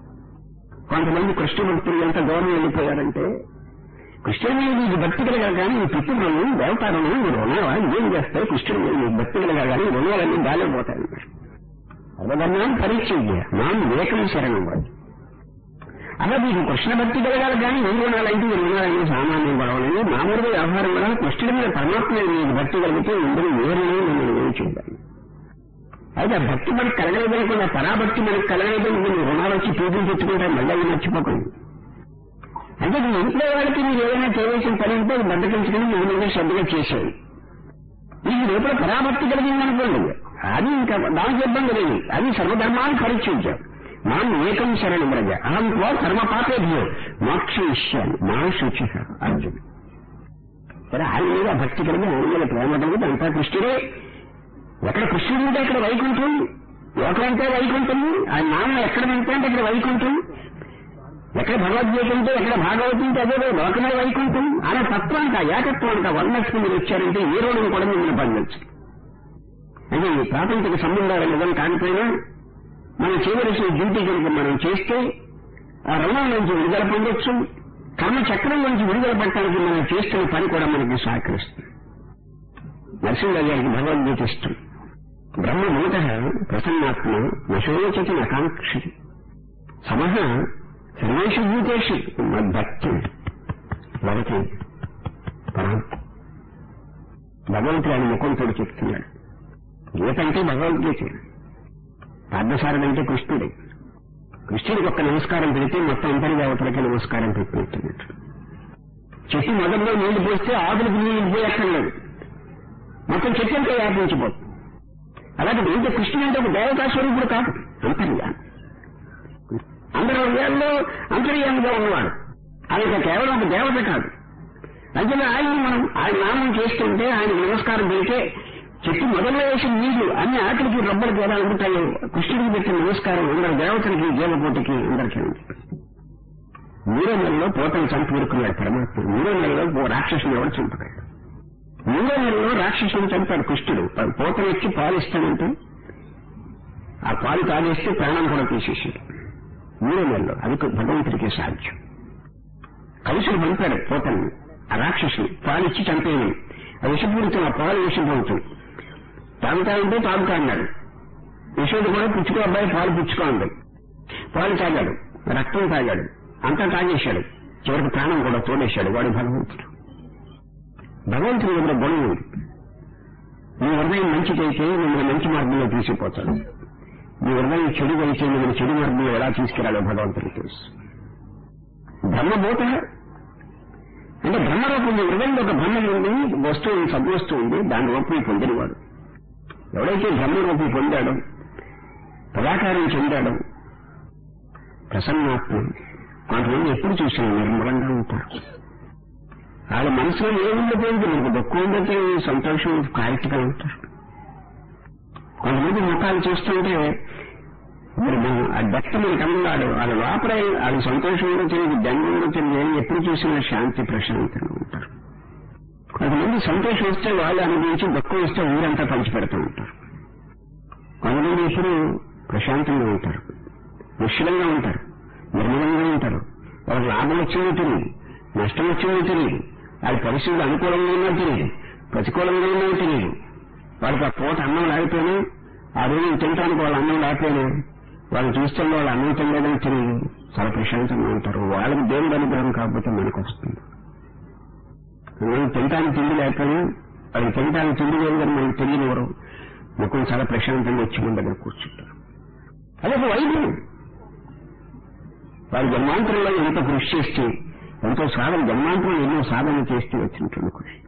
కొంతమంది కృష్ణ భక్తులు ఎంత దూరం వెళ్ళిపోయారంటే కృష్ణుడి మీద నీకు భక్తి కలగాలి కానీ ఈ పితృలను దేవతాలను ఈ రుణాలు ఏం చేస్తాయి కృష్ణుడి మీద నీకు భక్తి కలగాలి కానీ రుణాలన్నీ గాలిపోతాయి అవగమనాన్ని పరీక్ష నాన్ వివేకం శరణం వాడు అలా మీకు కృష్ణ భక్తి కలగాలి కానీ ఏ రుణాలంటే ఈ రుణాలన్నీ సామాన్యం గొడవలని మామూలుగా వ్యవహారం వల్ల కృష్ణుడి మీద పరమాత్మ మీద నీకు భక్తి కలిగితే ఇందులో ఏ రుణం నేను ఏం చేయాలి అయితే ఆ భక్తి మనకు కలగలేదనుకున్న పరాభక్తి మనకు కలగలేదని మీరు రుణాలు వచ్చి పూజలు పెట్టుకుంటే మళ్ళీ అవి మర్చిపోకండి అంటే మీ ఇంట్లో వాళ్ళకి మీరు ఏదైనా చేయవలసిన పని ఉంటే అది బద్దకించుకుని మీ మీద శ్రద్ధగా చేసేది మీకు రేపు పరాభక్తి కలిగిందనుకోండి అది ఇంకా దానికి ఇబ్బంది లేదు అది సర్వధర్మాన్ని పరీక్షించాం మాం ఏకం శరణం బ్రజ అహం త్వా కర్మ పాపేభ్యో మోక్ష ఇష్యాన్ని మా శుచి అర్జున్ సరే ఆయన మీద భక్తి కలిగి ఆయన మీద ప్రేమ కలిగి అంతా కృష్ణుడే ఎక్కడ కృష్ణుడు ఉంటే అక్కడ వైకుంఠం లోకమంటే వైకుంఠం ఆయన నామం ఎక్కడ వెళ్తే అంటే అక్కడ వైకుంఠం ఎక్కడ భగవద్గీత ఉంటే ఎక్కడ భాగవతం ఉంటే అదే లోకమే వైకుంఠం అనే తత్వానికి ఆ ఏకత్వానికి ఆ వర్ణస్కి మీరు వచ్చారంటే ఏ రోజు కూడా మిమ్మల్ని బంధించు అంటే ఈ ప్రాపంచిక సంబంధాలు నిజం కాకపోయినా మనం చేయవలసిన డ్యూటీ కనుక మనం చేస్తే ఆ రుణం నుంచి విడుదల పొందొచ్చు కర్మ చక్రం నుంచి విడుదల పడటానికి మనం చేస్తున్న పని కూడా మనకి సహకరిస్తుంది నరసింహరావు గారికి భగవద్గీత ఇష్టం బ్రహ్మ మూత ప్రసన్నాత్మ నశోచతి నకాంక్షి సమహ సర్వేషు భూతేషు భక్తి భవతి పరం భగవంతుడు ఆయన ముఖంతో చెప్తున్నాడు గీత అంటే భగవద్గీత పార్థసారుడంటే కృష్ణుడే కృష్ణుడికి ఒక్క నమస్కారం పెడితే మొత్తం అంతరి దేవతలకి నమస్కారం పెట్టినట్టు చెట్టు మొదల్లో నీళ్లు పోస్తే ఆకులకు నీళ్లు పోయక్కర్లేదు మొత్తం చెట్టు అంతా వ్యాపించిపోతుంది అలాగే ఇంకా కృష్ణుడు అంటే ఒక దేవతా స్వరూపుడు కాదు అంతర్యామి అందరి హృదయాల్లో అంతర్యామిగా ఉన్నవాడు ఆయన కేవలం ఒక దేవత కాదు అంటే ఆయన మనం ఆయన నామం చేస్తుంటే ఆయన నమస్కారం పెడితే చెట్టు మొదలు వేసిన నీళ్లు అన్ని ఆకలికి రబ్బలకి ఎలా ఉంటాయో కృష్ణుడికి పెట్టిన నమస్కారం అందరి దేవతలకి జీవకోటికి అందరికీ ఉంది మూడో నెలలో పోతను చంపి ఊరుకున్నాడు పరమాత్మ మూడో నెలలో ఓ రాక్షసుని ఎవరు చంపగాడు మూడో నెలలో రాక్షసుని చంపాడు కృష్ణుడు పోతను వచ్చి పాలు ఇస్తానంటే ఆ పాలు తాగేస్తే ప్రాణం కూడా తీసేసాడు మూడో నెలలో అది భగవంతుడికి సాధ్యం కలుసుడు పంపాడు పోతను ఆ రాక్షసుని పాలు ఇచ్చి చంపేయని ఆ విషపూరితం ఆ పాలు విషపూరితం తాగుతా ఉంటే తాగుతా అన్నాడు యశోడు కూడా పుచ్చుకో అబ్బాయి పాలు పుచ్చుకో ఉంది పాలు తాగాడు రక్తం తాగాడు అంతా తాగేశాడు చివరికి ప్రాణం కూడా తోడేశాడు వాడు భగవంతుడు భగవంతుడి దగ్గర గుణం ఉంది నీ హృదయం మంచిదైతే మిమ్మల్ని మంచి మార్గంలో తీసుకుపోతాడు నీ హృదయం చెడు అయితే మిమ్మల్ని చెడు మార్గంలో ఎలా తీసుకురాలో భగవంతుడికి తెలుసు బ్రహ్మభూత అంటే బ్రహ్మరూపం ఉంది హృదయంలో ఒక బ్రహ్మ ఉంది వస్తువు ఉంది సద్వస్తువు ఉంది దాని రూపం పొందినవాడు ఎవడైతే బ్రహ్మరూపం పొందాడో పదాకారం చెందాడో ప్రసన్నాత్మ కొంతమంది ఎప్పుడు చూసినా నిర్మలంగా ఉంటారు వాళ్ళ మనసులో ఏ ఉండిపోయింది మనకు దుఃఖం ఉందంటే సంతోషం క్లారిటీగా ఉంటారు కొంతమంది ముఖాలు చూస్తుంటే మరి మనం ఆ డెప్త్ మనకి అందగాడు వాళ్ళ లోపల వాళ్ళ సంతోషం కూడా తెలియదు దండం కూడా తెలియదు ఏం ఎప్పుడు చూసినా శాంతి ప్రశాంతంగా ఉంటారు కొంతమంది సంతోషం వస్తే వాళ్ళు అనుభవించి దుఃఖం వస్తే ఊరంతా పంచిపెడుతూ ఉంటారు కొంతమంది ఇప్పుడు ప్రశాంతంగా ఉంటారు నిశ్చలంగా ఉంటారు నిర్మలంగా ఉంటారు వాళ్ళకి లాభం వచ్చిందో తెలియదు నష్టం వచ్చిందో తెలియదు వాళ్ళ పరిస్థితులు అనుకూలంగా ఉన్నా తెలియదు ప్రతికూలంగా ఉన్నా తెలియదు వాళ్ళకి ఆ పూట అన్నం లేకపోయినా ఆ రోజు తినడానికి వాళ్ళ అన్నం లేకపోయినా వాళ్ళు చూస్తున్న వాళ్ళు అన్నం తినలేదని తెలియదు చాలా ప్రశాంతంగా ఉంటారు వాళ్ళకి దేవుడు అనుగ్రహం కాకపోతే మనకు వస్తుంది మనం తినటానికి తిండి లేకపోయినా వాళ్ళకి తినటానికి తిండి లేదు కానీ మనకు తెలియనివ్వరు ముఖం చాలా ప్రశాంతంగా వచ్చి మన దగ్గర కూర్చుంటారు అదొక వైద్యం వారి జన్మాంతరంలో ఎంత కృషి చేస్తే ఎంతో సాధన జన్మాంతరం ఎన్నో సాధన చేస్తూ వచ్చినటువంటి కృషి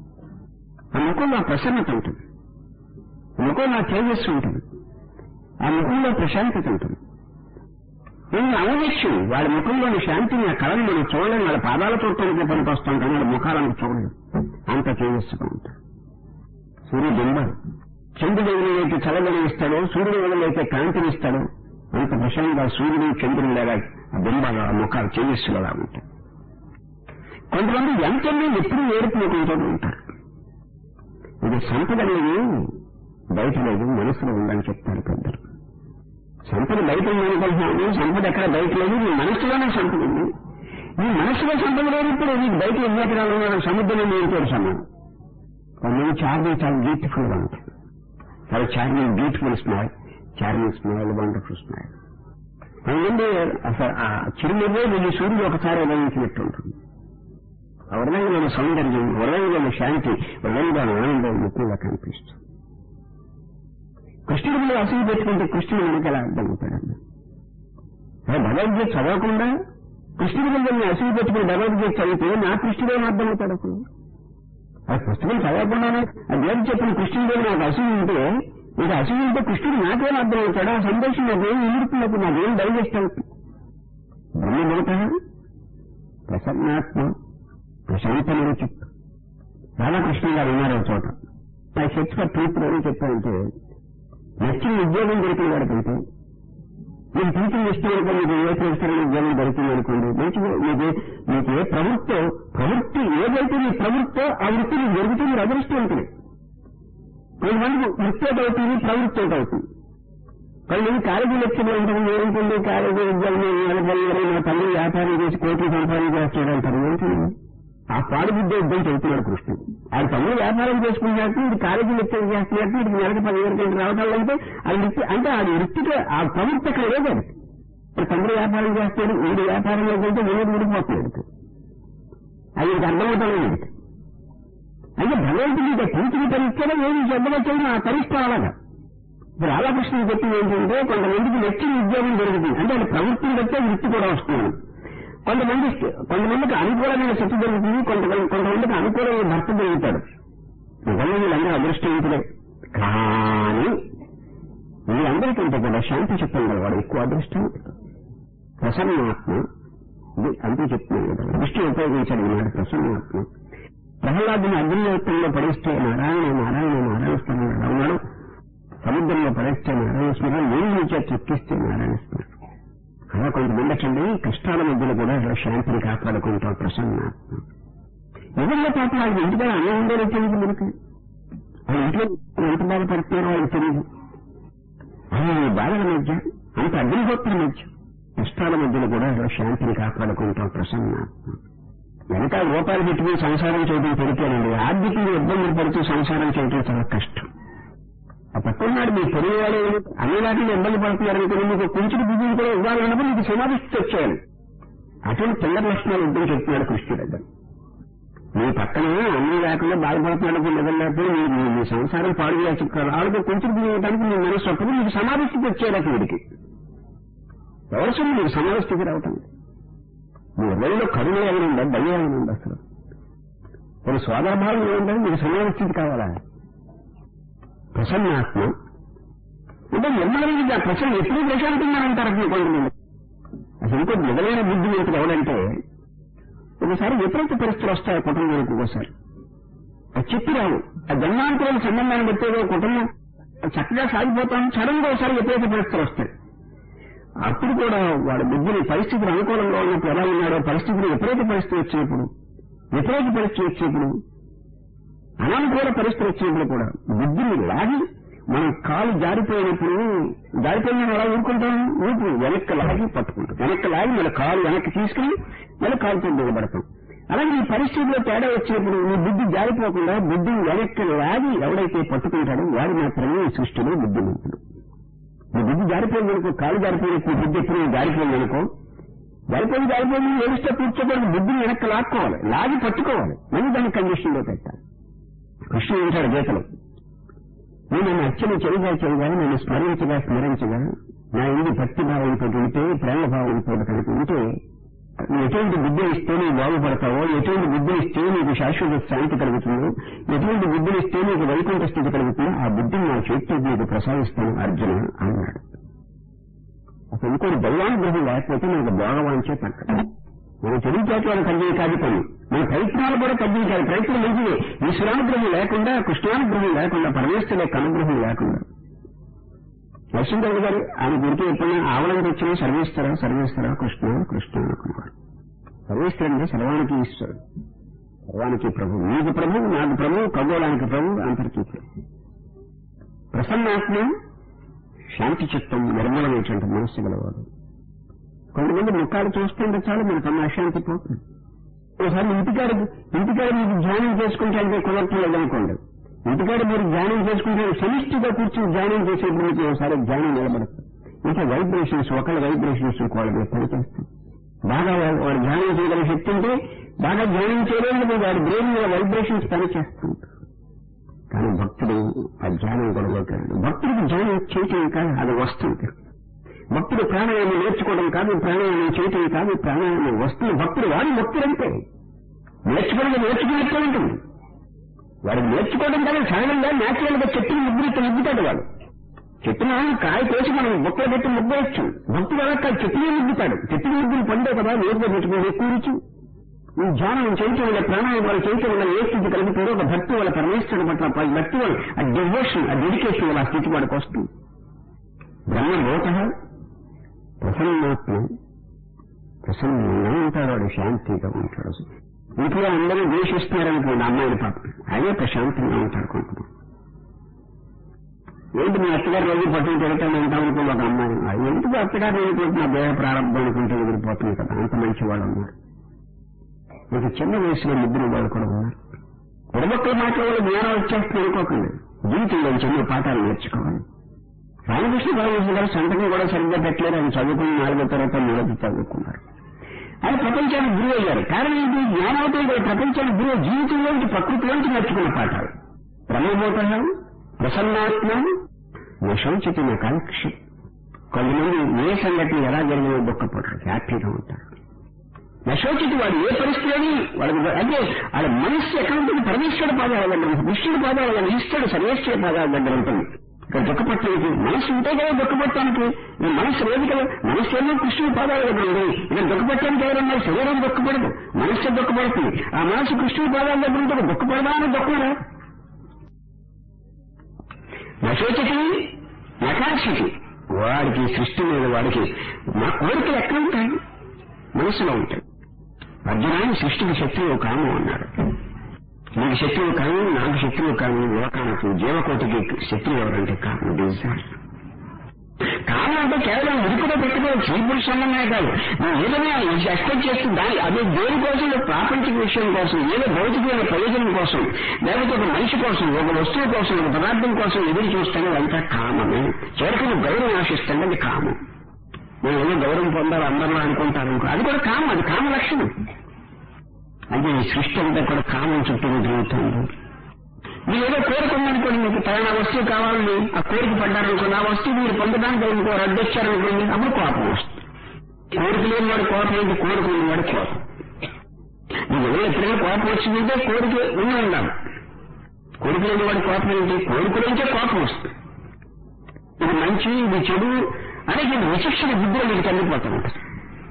ఆ ముఖంలో ప్రసన్నత ఉంటుంది ముఖంలో తేజస్సు ఉంటుంది ఆ ముఖంలో ప్రశాంతత ఉంటుంది నేను అవనొచ్చు వాళ్ళ ముఖంలోని శాంతిని ఆ కళను మనం చూడలేం వాళ్ళ పాదాల చూడటానికి పనికి వస్తాం కానీ వాళ్ళ ముఖాలను చూడలేం అంత తేజస్సుగా ఉంటారు సూర్యబింబాలు చంద్రుడు ఎవరినైతే చల్లదనిస్తాడో సూర్యుడు ఎవరినైతే కాంతినిస్తాడో అంత ప్రశాంతంగా సూర్యుడు చంద్రుడు లేదా ఆ బింబాలు ఆ ముఖాలు తేజస్సులుగా ఉంటాయి కొంతమంది ఎంతలో ఎప్పుడు ఏడుపు ముఖంతో ఉంటారు ఇది సంపద అనేది బయట లేదు మనసులో ఉందని చెప్తారు పెద్దలు సంపద బయట ఉందనుకుంటున్నాను సంపద ఎక్కడ బయట లేదు నీ మనసులోనే సంపద ఉంది నీ మనసులో సంపద లేనప్పుడు నీకు బయట ఎన్ని ఎకరాలు ఉన్నాడు సముద్రం నీరుతో సమానం కొంతమంది చార్మీ చాలా బ్యూటిఫుల్ గా ఉంటుంది చాలా చార్మీ బ్యూటిఫుల్ స్మైల్ చార్మీ స్మైల్ వండర్ఫుల్ స్మైల్ కొంతమంది అసలు ఆ చిరునవ్వే వీళ్ళు సూర్యుడు ఒకసారి ఉదయించినట్టు ఉంటుంది ఆ హృదయంలోని సౌందర్యం హృదయంలోని శాంతి హృదయంలో ఆనందం ముఖ్యంగా కనిపిస్తుంది కృష్ణుడి మీద అసలు పెట్టుకుంటే కృష్ణుడు మనకి ఎలా అర్థమవుతాడండి అదే భగవద్గీత చదవకుండా కృష్ణుడి మీద నేను అసలు పెట్టుకుని భగవద్గీత చదివితే నా కృష్ణుడు ఏం అర్థమవుతాడు అప్పుడు ఆ పుస్తకం చదవకుండానే ఆ దేవుడు చెప్పిన కృష్ణుడి మీద నాకు అసలు ఉంటే ఇంకా అసలు ఉంటే కృష్ణుడు నాకేం అర్థమవుతాడు ఆ సందేశం నాకేం ఎదురుతున్నప్పుడు నాకేం డైజెస్ట్ అవుతుంది బ్రహ్మభూత ప్రసన్నాత్మ ప్రశాంతమైన చిత్తు రాధాకృష్ణ గారు ఉన్నారు ఒక చోట ఆ సెట్ ఫర్ పీపుల్ అని చెప్పారంటే నచ్చిన ఉద్యోగం దొరికిన వాడి కంటే మీరు టీచింగ్ ఇష్టం అనుకోండి మీకు ఏ ప్రొఫెసర్ ఉద్యోగం దొరికింది అనుకోండి మంచిగా మీకు మీకు ఏ ప్రవృత్తో ప్రవృత్తి ఏదైతే మీ ప్రవృత్తో ఆ వృత్తి మీకు దొరుకుతుంది మీరు అదృష్టవంతులు కొంతమంది వృత్తి అవుతుంది ప్రవృత్తి అవుతుంది కొంతమంది కాలేజీ లెక్చర్లు ఉంటారు ఏంటండి కాలేజీ ఉద్యోగం నెలకొల్లారు నా తల్లి వ్యాపారం చేసి కోట్లు సంపాదన చేస్తాడు అంటారు ఏంటండి ఆ పాడు బుద్ధి యుద్ధం చెబుతున్నాడు కృష్ణుడు ఆయన తమ్ముడు వ్యాపారం చేసుకుంటున్నట్టు ఇది కాలేజీ లెక్చర్ చేస్తున్నట్టు ఇది నెలకు పదివేల కంటే రావడం అంటే ఆ వృత్తి అంటే ఆ వృత్తికి ఆ ప్రవృత్తి అక్కడ లేదు అది ఇప్పుడు తండ్రి వ్యాపారం చేస్తాడు వీడి వ్యాపారంలోకి వెళ్తే వీడు విడిపోతున్నాడు అది వీడికి అర్థమవుతాడు వీడికి అంటే భగవంతుడు ఇంకా కూతురు పరిస్థితిలో ఏమి చెడ్డగా చేయడం ఆ పరిస్థితి అలాగా ఇప్పుడు రాధాకృష్ణ చెప్పింది ఏంటంటే కొంతమందికి నచ్చిన ఉద్యోగం దొరుకుతుంది అంటే అది ప్రవృత్తిని బట్టే వృత్తి కూడా వస్తుంది కొంతమంది కొంతమందికి అనుకూలమైన శక్తి దొరుకుతుంది కొంతమంది కొంతమందికి అనుకూలమైన భర్త దొరుకుతాడు నిజంగా వీళ్ళందరూ అదృష్టవంతులే కానీ వీళ్ళందరికంటే కూడా శాంతి చెప్పండి వాడు ఎక్కువ అదృష్టవంతుడు ప్రసన్నాత్మ ఇది అంతే చెప్తున్నాను కదా దృష్టి ఉపయోగించాడు ఈనాడు ప్రసన్నాత్మ ప్రహ్లాదుని అగ్నియోత్తంలో పడేస్తే నారాయణ నారాయణ నారాయణ స్థానం ఎలా ఉన్నాడు సముద్రంలో పడేస్తే నారాయణ స్మరణ నీళ్ళు నుంచే చెక్కిస్తే నారాయణ స్మరణ అలా కొంతమంది చండి కష్టాల మధ్యలో కూడా ఇలా శాంతిని కాపాడుకుంటాం ప్రసన్నాత్మ నిజంగా పాప వాళ్ళకి ఇంటికాడ అన్నం ఉండేది తెలియదు మనకి వాళ్ళ ఇంట్లో ఎంత బాధపడుతున్నారో వాళ్ళకి తెలియదు అన్ని బాధల మధ్య అంత అగ్నిహోత్ర మధ్య కష్టాల మధ్యలో కూడా ఇలా శాంతిని కాపాడుకుంటాం ప్రసన్నాత్మ వెనకాల రూపాయలు పెట్టుకుని సంసారం చేయడం పెరిగానండి ఆర్థికంగా ఇబ్బందులు పడుతూ సంసారం చేయడం చాలా కష్టం ఆ పక్కన్నాడు మీ పొరుగువాడు అన్ని వాటిని ఇబ్బంది పడుతున్నారు అనుకుని మీకు కొంచెం బిజీ కూడా ఇవ్వాలన్నప్పుడు మీకు సమాధిస్తూ వచ్చేయాలి అటువంటి పిల్లల లక్షణాలు ఉందని చెప్తున్నాడు కృష్ణుడు దగ్గర మీ పక్కనే అన్ని లేకుండా బాధపడుతున్నాడు నిజంగాప్పుడు మీ మీ సంసారం పాడు చేసి ఆవిడతో కొంచెం బియ్యడానికి మీ మనసు అప్పుడు మీకు సమాధిస్థితి వచ్చేయాలి వీడికి ఎవరు మీకు సమాధిస్థితి రావటం మీ హృదయంలో కరుణ ఏమైనా ఉందా దయ ఏమైనా ఉందా అసలు మరి సోదరభావం ఏముందని మీకు సమాన స్థితి కావాలా ప్రసన్నాత్మ అంటే నిర్మలంగా ఆ ప్రసన్న ఎప్పుడూ ప్రశాంతంగా ఉంటారు అసలు కొంతమంది అసలు ఇంకో నిజమైన బుద్ధి ఏంటి ఎవడంటే ఒకసారి విపరీత పరిస్థితులు వస్తాయి కుటుంబానికి ఒకసారి అది చెప్పి రావు ఆ జన్మాంతరం సంబంధాన్ని బట్టేదో కుటుంబం చక్కగా సాగిపోతాం సడన్ గా ఒకసారి విపరీత పరిస్థితులు వస్తాయి అప్పుడు కూడా వాడి బుద్ధిని పరిస్థితులు అనుకూలంగా ఉన్నప్పుడు ఎలా ఉన్నాడో పరిస్థితులు విపరీత పరిస్థితి వచ్చినప్పుడు విపరీత పరిస్థితి వచ్చినప్పుడు అనానుకూల పరిస్థితి వచ్చినప్పుడు కూడా బుద్ధిని లాగి మనం కాలు జారిపోయినప్పుడు జారిపోయిన అలా ఊరుకుంటాం ఊపు వెనక్కి లాగి పట్టుకుంటాం వెనక్కి లాగి మళ్ళీ కాలు వెనక్కి తీసుకుని మళ్ళీ కాలుతో దిగబడతాం అలాగే ఈ పరిస్థితిలో తేడా వచ్చినప్పుడు నీ బుద్ధి జారిపోకుండా బుద్ధిని వెనక్కి లాగి ఎవడైతే పట్టుకుంటాడో వాడు మాత్రమే ఈ సృష్టిలో బుద్ధిమంతుడు నీ బుద్ధి జారిపోయింది అనుకో కాలు జారిపోయిన నీ బుద్ధి ఎప్పుడు జారిపోయింది అనుకో జారిపోయింది జారిపోయింది ఏడుస్తే కూర్చోకూడదు బుద్ధిని వెనక్కి లాక్కోవాలి లాగి పట్టుకోవాలి మళ్ళీ దాన్ని కండిషన్ లో పెట్టాలి కృష్ణుడు ఉంటాడు గీతలో నేను నన్ను అచ్చని చెవిగా చెవిగా నేను స్మరించగా స్మరించగా నా ఇంటి భక్తి భావంతో ఉంటే ప్రేమ భావంతో కనుక ఉంటే నువ్వు ఎటువంటి బుద్ధిని ఇస్తే నువ్వు బాగుపడతావో ఎటువంటి బుద్ధిని ఇస్తే నీకు శాశ్వత శాంతి కలుగుతుందో ఎటువంటి బుద్ధిని ఇస్తే నీకు వైకుంఠ స్థితి కలుగుతుందో ఆ బుద్ధిని నా చేతితో నీకు ప్రసాదిస్తాను అర్జున అన్నాడు అసలు ఇంకోటి దైవానుగ్రహం లేకపోతే మనకు భోగవాంచే పక్కన మనం తెలివితేటలు కలిగే కాదు పని మన ప్రయత్నాలు కూడా తగ్గించాలి ప్రయత్నం మంచిదే ఈశ్వరానుగ్రహం లేకుండా కృష్ణానుగ్రహం లేకుండా పరమేశ్వర యొక్క అనుగ్రహం లేకుండా నరసింహరావు గారు ఆయన గురికి ఎప్పుడైనా ఆవలం తెచ్చినా సర్వేశ్వర సర్వేశ్వర కృష్ణ కృష్ణ అనుకున్నారు సర్వేశ్వరుడే సర్వానికి ఈశ్వరుడు సర్వానికి ప్రభు నీకు ప్రభు నాకు ప్రభు ఖగోళానికి ప్రభు అందరికీ ప్రభు ప్రసన్నాత్మ శాంతి చిత్తం నిర్మలమైనటువంటి మనస్సు గలవాడు కొంతమంది ముఖాలు చూస్తుంటే చాలు మనకు అశాంతి పోతుంది ఒకసారి ఇంటికాడ ఇంటికాడ మీకు ధ్యానం చేసుకుంటే అంటే కుదరటం లేదనుకోండి ఇంటికాడ మీరు ధ్యానం చేసుకుంటే సమిష్టిగా కూర్చుని ధ్యానం చేసేప్పుడు మీకు ఒకసారి ధ్యానం నిలబడతారు ఇంకా వైబ్రేషన్స్ ఒకళ్ళ వైబ్రేషన్స్ వాళ్ళ మీద పనిచేస్తాం బాగా వాడు వాడు ధ్యానం చేయగల శక్తి ఉంటే బాగా ధ్యానం చేయలేదు వాడి బ్రెయిన్ మీద వైబ్రేషన్స్ పనిచేస్తుంటారు కానీ భక్తుడు ఆ ధ్యానం గొడవలోకి వెళ్ళడు భక్తుడికి ధ్యానం చేయటం కాదు అది వస్తుంది భక్తుడు ప్రాణాయామం నేర్చుకోవడం కాదు ప్రాణాయామం చేయటం కాదు ప్రాణాయామం వస్తుంది భక్తుడు వాడు భక్తుడంతే నేర్చుకోవడం నేర్చుకున్నట్టే ఉంటుంది వాడు నేర్చుకోవడం కాదు సహజంగా నేచురల్ గా చెట్టుని ముగ్గురితో ముగ్గుతాడు వాడు చెట్టున కాయ కోసి మనం బొక్కలు పెట్టి ముగ్గేయచ్చు భక్తుడు అలా కాదు చెట్టునే ముగ్గుతాడు చెట్టుని ముగ్గురు పండే కదా నేరుగా పెట్టుకుని ఎక్కువ రుచి ఈ ధ్యానం చేయటం వల్ల ప్రాణాయామం వల్ల చేయటం వల్ల ఏ స్థితి కలుగుతుందో ఒక భక్తి వల్ల పరమేశ్వరుడు పట్ల భక్తి వల్ల ఆ డివోషన్ ఆ డెడికేషన్ వల్ల ఆ స్థితి వాడికి వస్తుంది బ్రహ్మలోక ప్రసన్నాత్మ ప్రసన్నంగా ఉంటాడు వాడు శాంతిగా ఉంటాడు ఇంట్లో అందరూ ద్వేషిస్తున్నారనుకోండి అమ్మాయిని పాప అదే ప్రశాంతంగా ఉంటాడు కొంతమంది ఏంటి మీ అత్తగారు రోజు పట్టుకు తిరగటం ఉంటాం అనుకోండి ఒక అమ్మాయి "ఆ, ఎందుకు అత్తగారు వెళ్ళిపోతున్న దేహ ప్రారంభం అనుకుంటే ఎదిరిపోతుంది కదా అంత మంచి వాళ్ళు ఉన్నారు మీకు చిన్న వయసులో ముగ్గురు వాళ్ళు కూడా ఉన్నారు బుడబొక్కల మాటల వల్ల జ్ఞానం వచ్చేస్తుంది అనుకోకండి జీవితంలో చిన్న పాఠాలు నేర్చుకోవాలి రామకృష్ణ పరమహంస గారు సంతకం కూడా సరిగ్గా పెట్టలేరు ఆయన చదువుకుని నాలుగో తరగతి మూడో చదువుకున్నారు ఆయన ప్రపంచానికి గురువు అయ్యారు కారణం ఏంటి జ్ఞానవతం కూడా ప్రపంచానికి గురువు జీవితంలోంచి ప్రకృతిలోంచి నేర్చుకున్న పాఠాలు బ్రహ్మభూత ప్రసన్నాత్మ నశంచతి నా కాంక్షి కొంతమంది ఏ సంఘటన ఎలా జరిగినా దుఃఖపడరు హ్యాపీగా ఉంటారు నశోచితి వాడు ఏ పరిస్థితిలోని వాడు అంటే వాళ్ళ మనస్సు ఎక్కడ ఉంటుంది పరమేశ్వర పాదాల దగ్గర ఉంటుంది కృష్ణుడి పాదాల దగ్గర ఈశ్వరుడు సర్వేశ్వర పాదాల దగ్గర ఉంటుంది ఇక్కడ దుఃఖపట్టడానికి మనస్సు ఉంటే కదా దుఃఖపట్టడానికి ఈ మనస్సు లేదు కదా మనస్సు ఏమో కృష్ణుడి పాదాల దగ్గర ఉంది ఇక్కడ దుఃఖపట్టడానికి ఎవరన్నారు శరీరం దుఃఖపడదు మనస్సు దుఃఖపడుతుంది ఆ మనస్సు కృష్ణుడి పాదాల దగ్గర ఉంటుంది దుఃఖపడదా అని దుఃఖమరా నశోచితి నకాంక్షితి వాడికి సృష్టి మీద వాడికి మా కోరికలు ఎక్కడ ఉంటాయి మనసులో ఉంటాయి అర్జునాన్ని సృష్టికి శత్రువు కాము అన్నాడు నీకు శత్రువు కాను నాకు శత్రువు కాను లోకానికి జీవకోటికి శత్రువు ఎవరంటే కాము డిజైర్ కాము అంటే కేవలం ఇరుకులో పెట్టుకోవచ్చు స్త్రీ పురుషంగానే కాదు నువ్వు ఏదైనా ఎక్స్పెక్ట్ చేస్తుంది దాని అదే దేని కోసం ప్రాపంచిక విషయం కోసం ఏదో భౌతికమైన ప్రయోజనం కోసం లేకపోతే ఒక మనిషి కోసం ఒక వస్తువు కోసం ఒక పదార్థం కోసం ఎదురు చూస్తాను అంతా కామమే చివరికి నువ్వు గౌరవం ఆశిస్తాను అది కామం నేను ఏదో గౌరవం పొందాలి అందరిలో అనుకుంటారు అనుకో. అది కూడా కామం అది కామ లక్షణం అంటే ఈ సృష్టి అంతా కూడా కామం చుట్టూ తిరుగుతుంది మీరు ఏదో కోరిక ఉందనుకోండి మీకు పలానా వస్తువు కావాలని ఆ కోరిక పడ్డారనుకోండి ఆ వస్తువు మీరు పొందడానికి ఇంకో రద్దు వచ్చారనుకోండి అప్పుడు కోపం వస్తుంది కోరిక లేని వాడు కోపం ఏంటి కోరిక ఉన్నవాడు కోపం నీకు ఎవరు ఎప్పుడైనా కోపం వచ్చిందంటే కోరిక ఉండి ఉండాలి కోరిక లేని వాడి కోపం ఏంటి కోరిక నుంచే కోపం వస్తుంది ఇది మంచి ఇది చెడు అనేది విచక్షణ బుద్ధిలో మీకు తల్లిపోతూ ఉంటుంది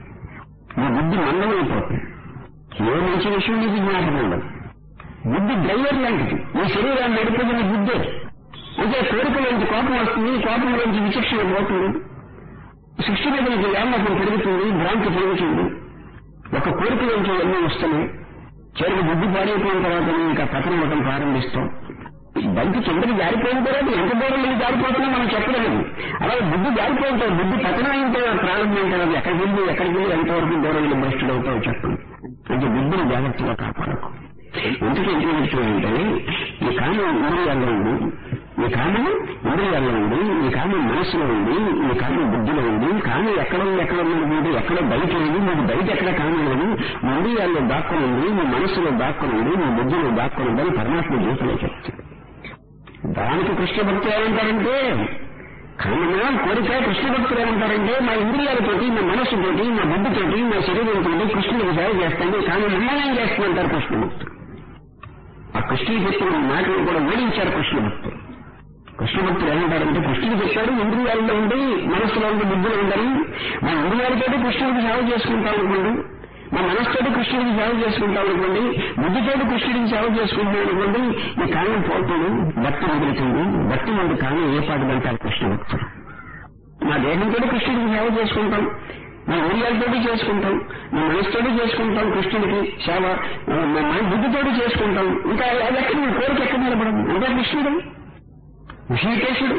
మీ బుద్ధి మందమైపోతుంది ఏ మంచి విషయం నీకు జ్ఞాపకం ఉండదు బుద్ధి డ్రైవర్ లాంటిది ఈ శరీరాన్ని నడిపేది బుద్ధే అంటే కోరికలోంచి కోపం వస్తుంది కోపంలోంచి విచక్షణ పోతుంది సృష్టి మీద నీకు వ్యామోహం పెరుగుతుంది భ్రాంతి పెరుగుతుంది ఒక కోరికలోంచి ఎన్నో వస్తున్నాయి చివరికి బుద్ధి పాడైపోయిన తర్వాత ఇంకా పతనం అవటం ప్రారంభిస్తాం బంతి కిందకి జారిపోయిన తర్వాత ఎంత దూరం వెళ్ళి జారిపోతుందో మనం చెప్పలేదు అలాగే బుద్ధి జారిపోయింటావు బుద్ధి పతనం అయిన తర్వాత ప్రారంభమైన తర్వాత ఎక్కడికి వెళ్ళి ఎక్కడికి వెళ్ళి ఎంతవరకు దూరం వెళ్ళి భ్రష్టుడు అవుతావు చెప్పండి అంటే బుద్ధిని జాగ్రత్తగా కాపాడకు ఎందుకు ఎందుకు చెప్తున్నానంటే ఈ కామం ఇంద్రియాల్లో ఉంది ఈ కామం ఇంద్రియాల్లో ఉంది ఈ కామం మనసులో ఉంది ఈ కామం బుద్ధిలో ఉంది కామం ఎక్కడ ఉంది ఎక్కడ ఉన్నది మీరు ఎక్కడ బయట ఉంది మీకు బయట ఎక్కడ కామం లేదు మీ ఇంద్రియాల్లో దాక్కుని ఉంది మీ మనసులో దాక్కుని ఉంది మీ బుద్ధిలో దాక్కుని ఉందని పరమాత్మ జీవితంలో చెప్తుంది దానికి కృష్ణ భక్తులు ఏమంటారంటే కామనా కోరిక కృష్ణ భక్తులు ఏమంటారంటే మా ఇంద్రియాలతోటి మా మనస్సుతోటి మా బుద్ధితోటి మా శరీరంతో కృష్ణుడికి సేవ చేస్తాను కానీ మమ్మల్ని ఏం చేస్తుందంటారు కృష్ణ భక్తులు ఆ కృష్ణ భక్తులు మాటలు కూడా ఓడించారు కృష్ణ భక్తులు కృష్ణ భక్తులు ఏమంటారంటే కృష్ణుడు చెప్పాడు ఇంద్రియాల్లో ఉండి మనస్సులో ఉండి బుద్ధిలో ఉందని మా ఇంద్రియాలతోటి కృష్ణుడికి సేవ చేసుకుంటాం అనుకోండి మా మనస్తోటి కృష్ణుడికి సేవ చేసుకుంటాం అనుకోండి బుద్ధితోటి కృష్ణుడికి సేవ చేసుకుంటాం అనుకోండి ఈ కాలం పోతుంది భక్తి వదులుతుంది భక్తి ముందు కాలం ఏ పాటు అంటారు కృష్ణ భక్తులు మా దేహంతో కృష్ణుడికి సేవ చేసుకుంటాం మా ఇంద్రియాలతోటి చేసుకుంటాం మా మనసుతోటి చేసుకుంటాం కృష్ణుడికి సేవ మా మన బుద్ధితోటి చేసుకుంటాం ఇంకా అది ఎక్కడ మీ కోరిక ఎక్కడ నిలబడదు అంటే కృష్ణుడు ఋషికేశుడు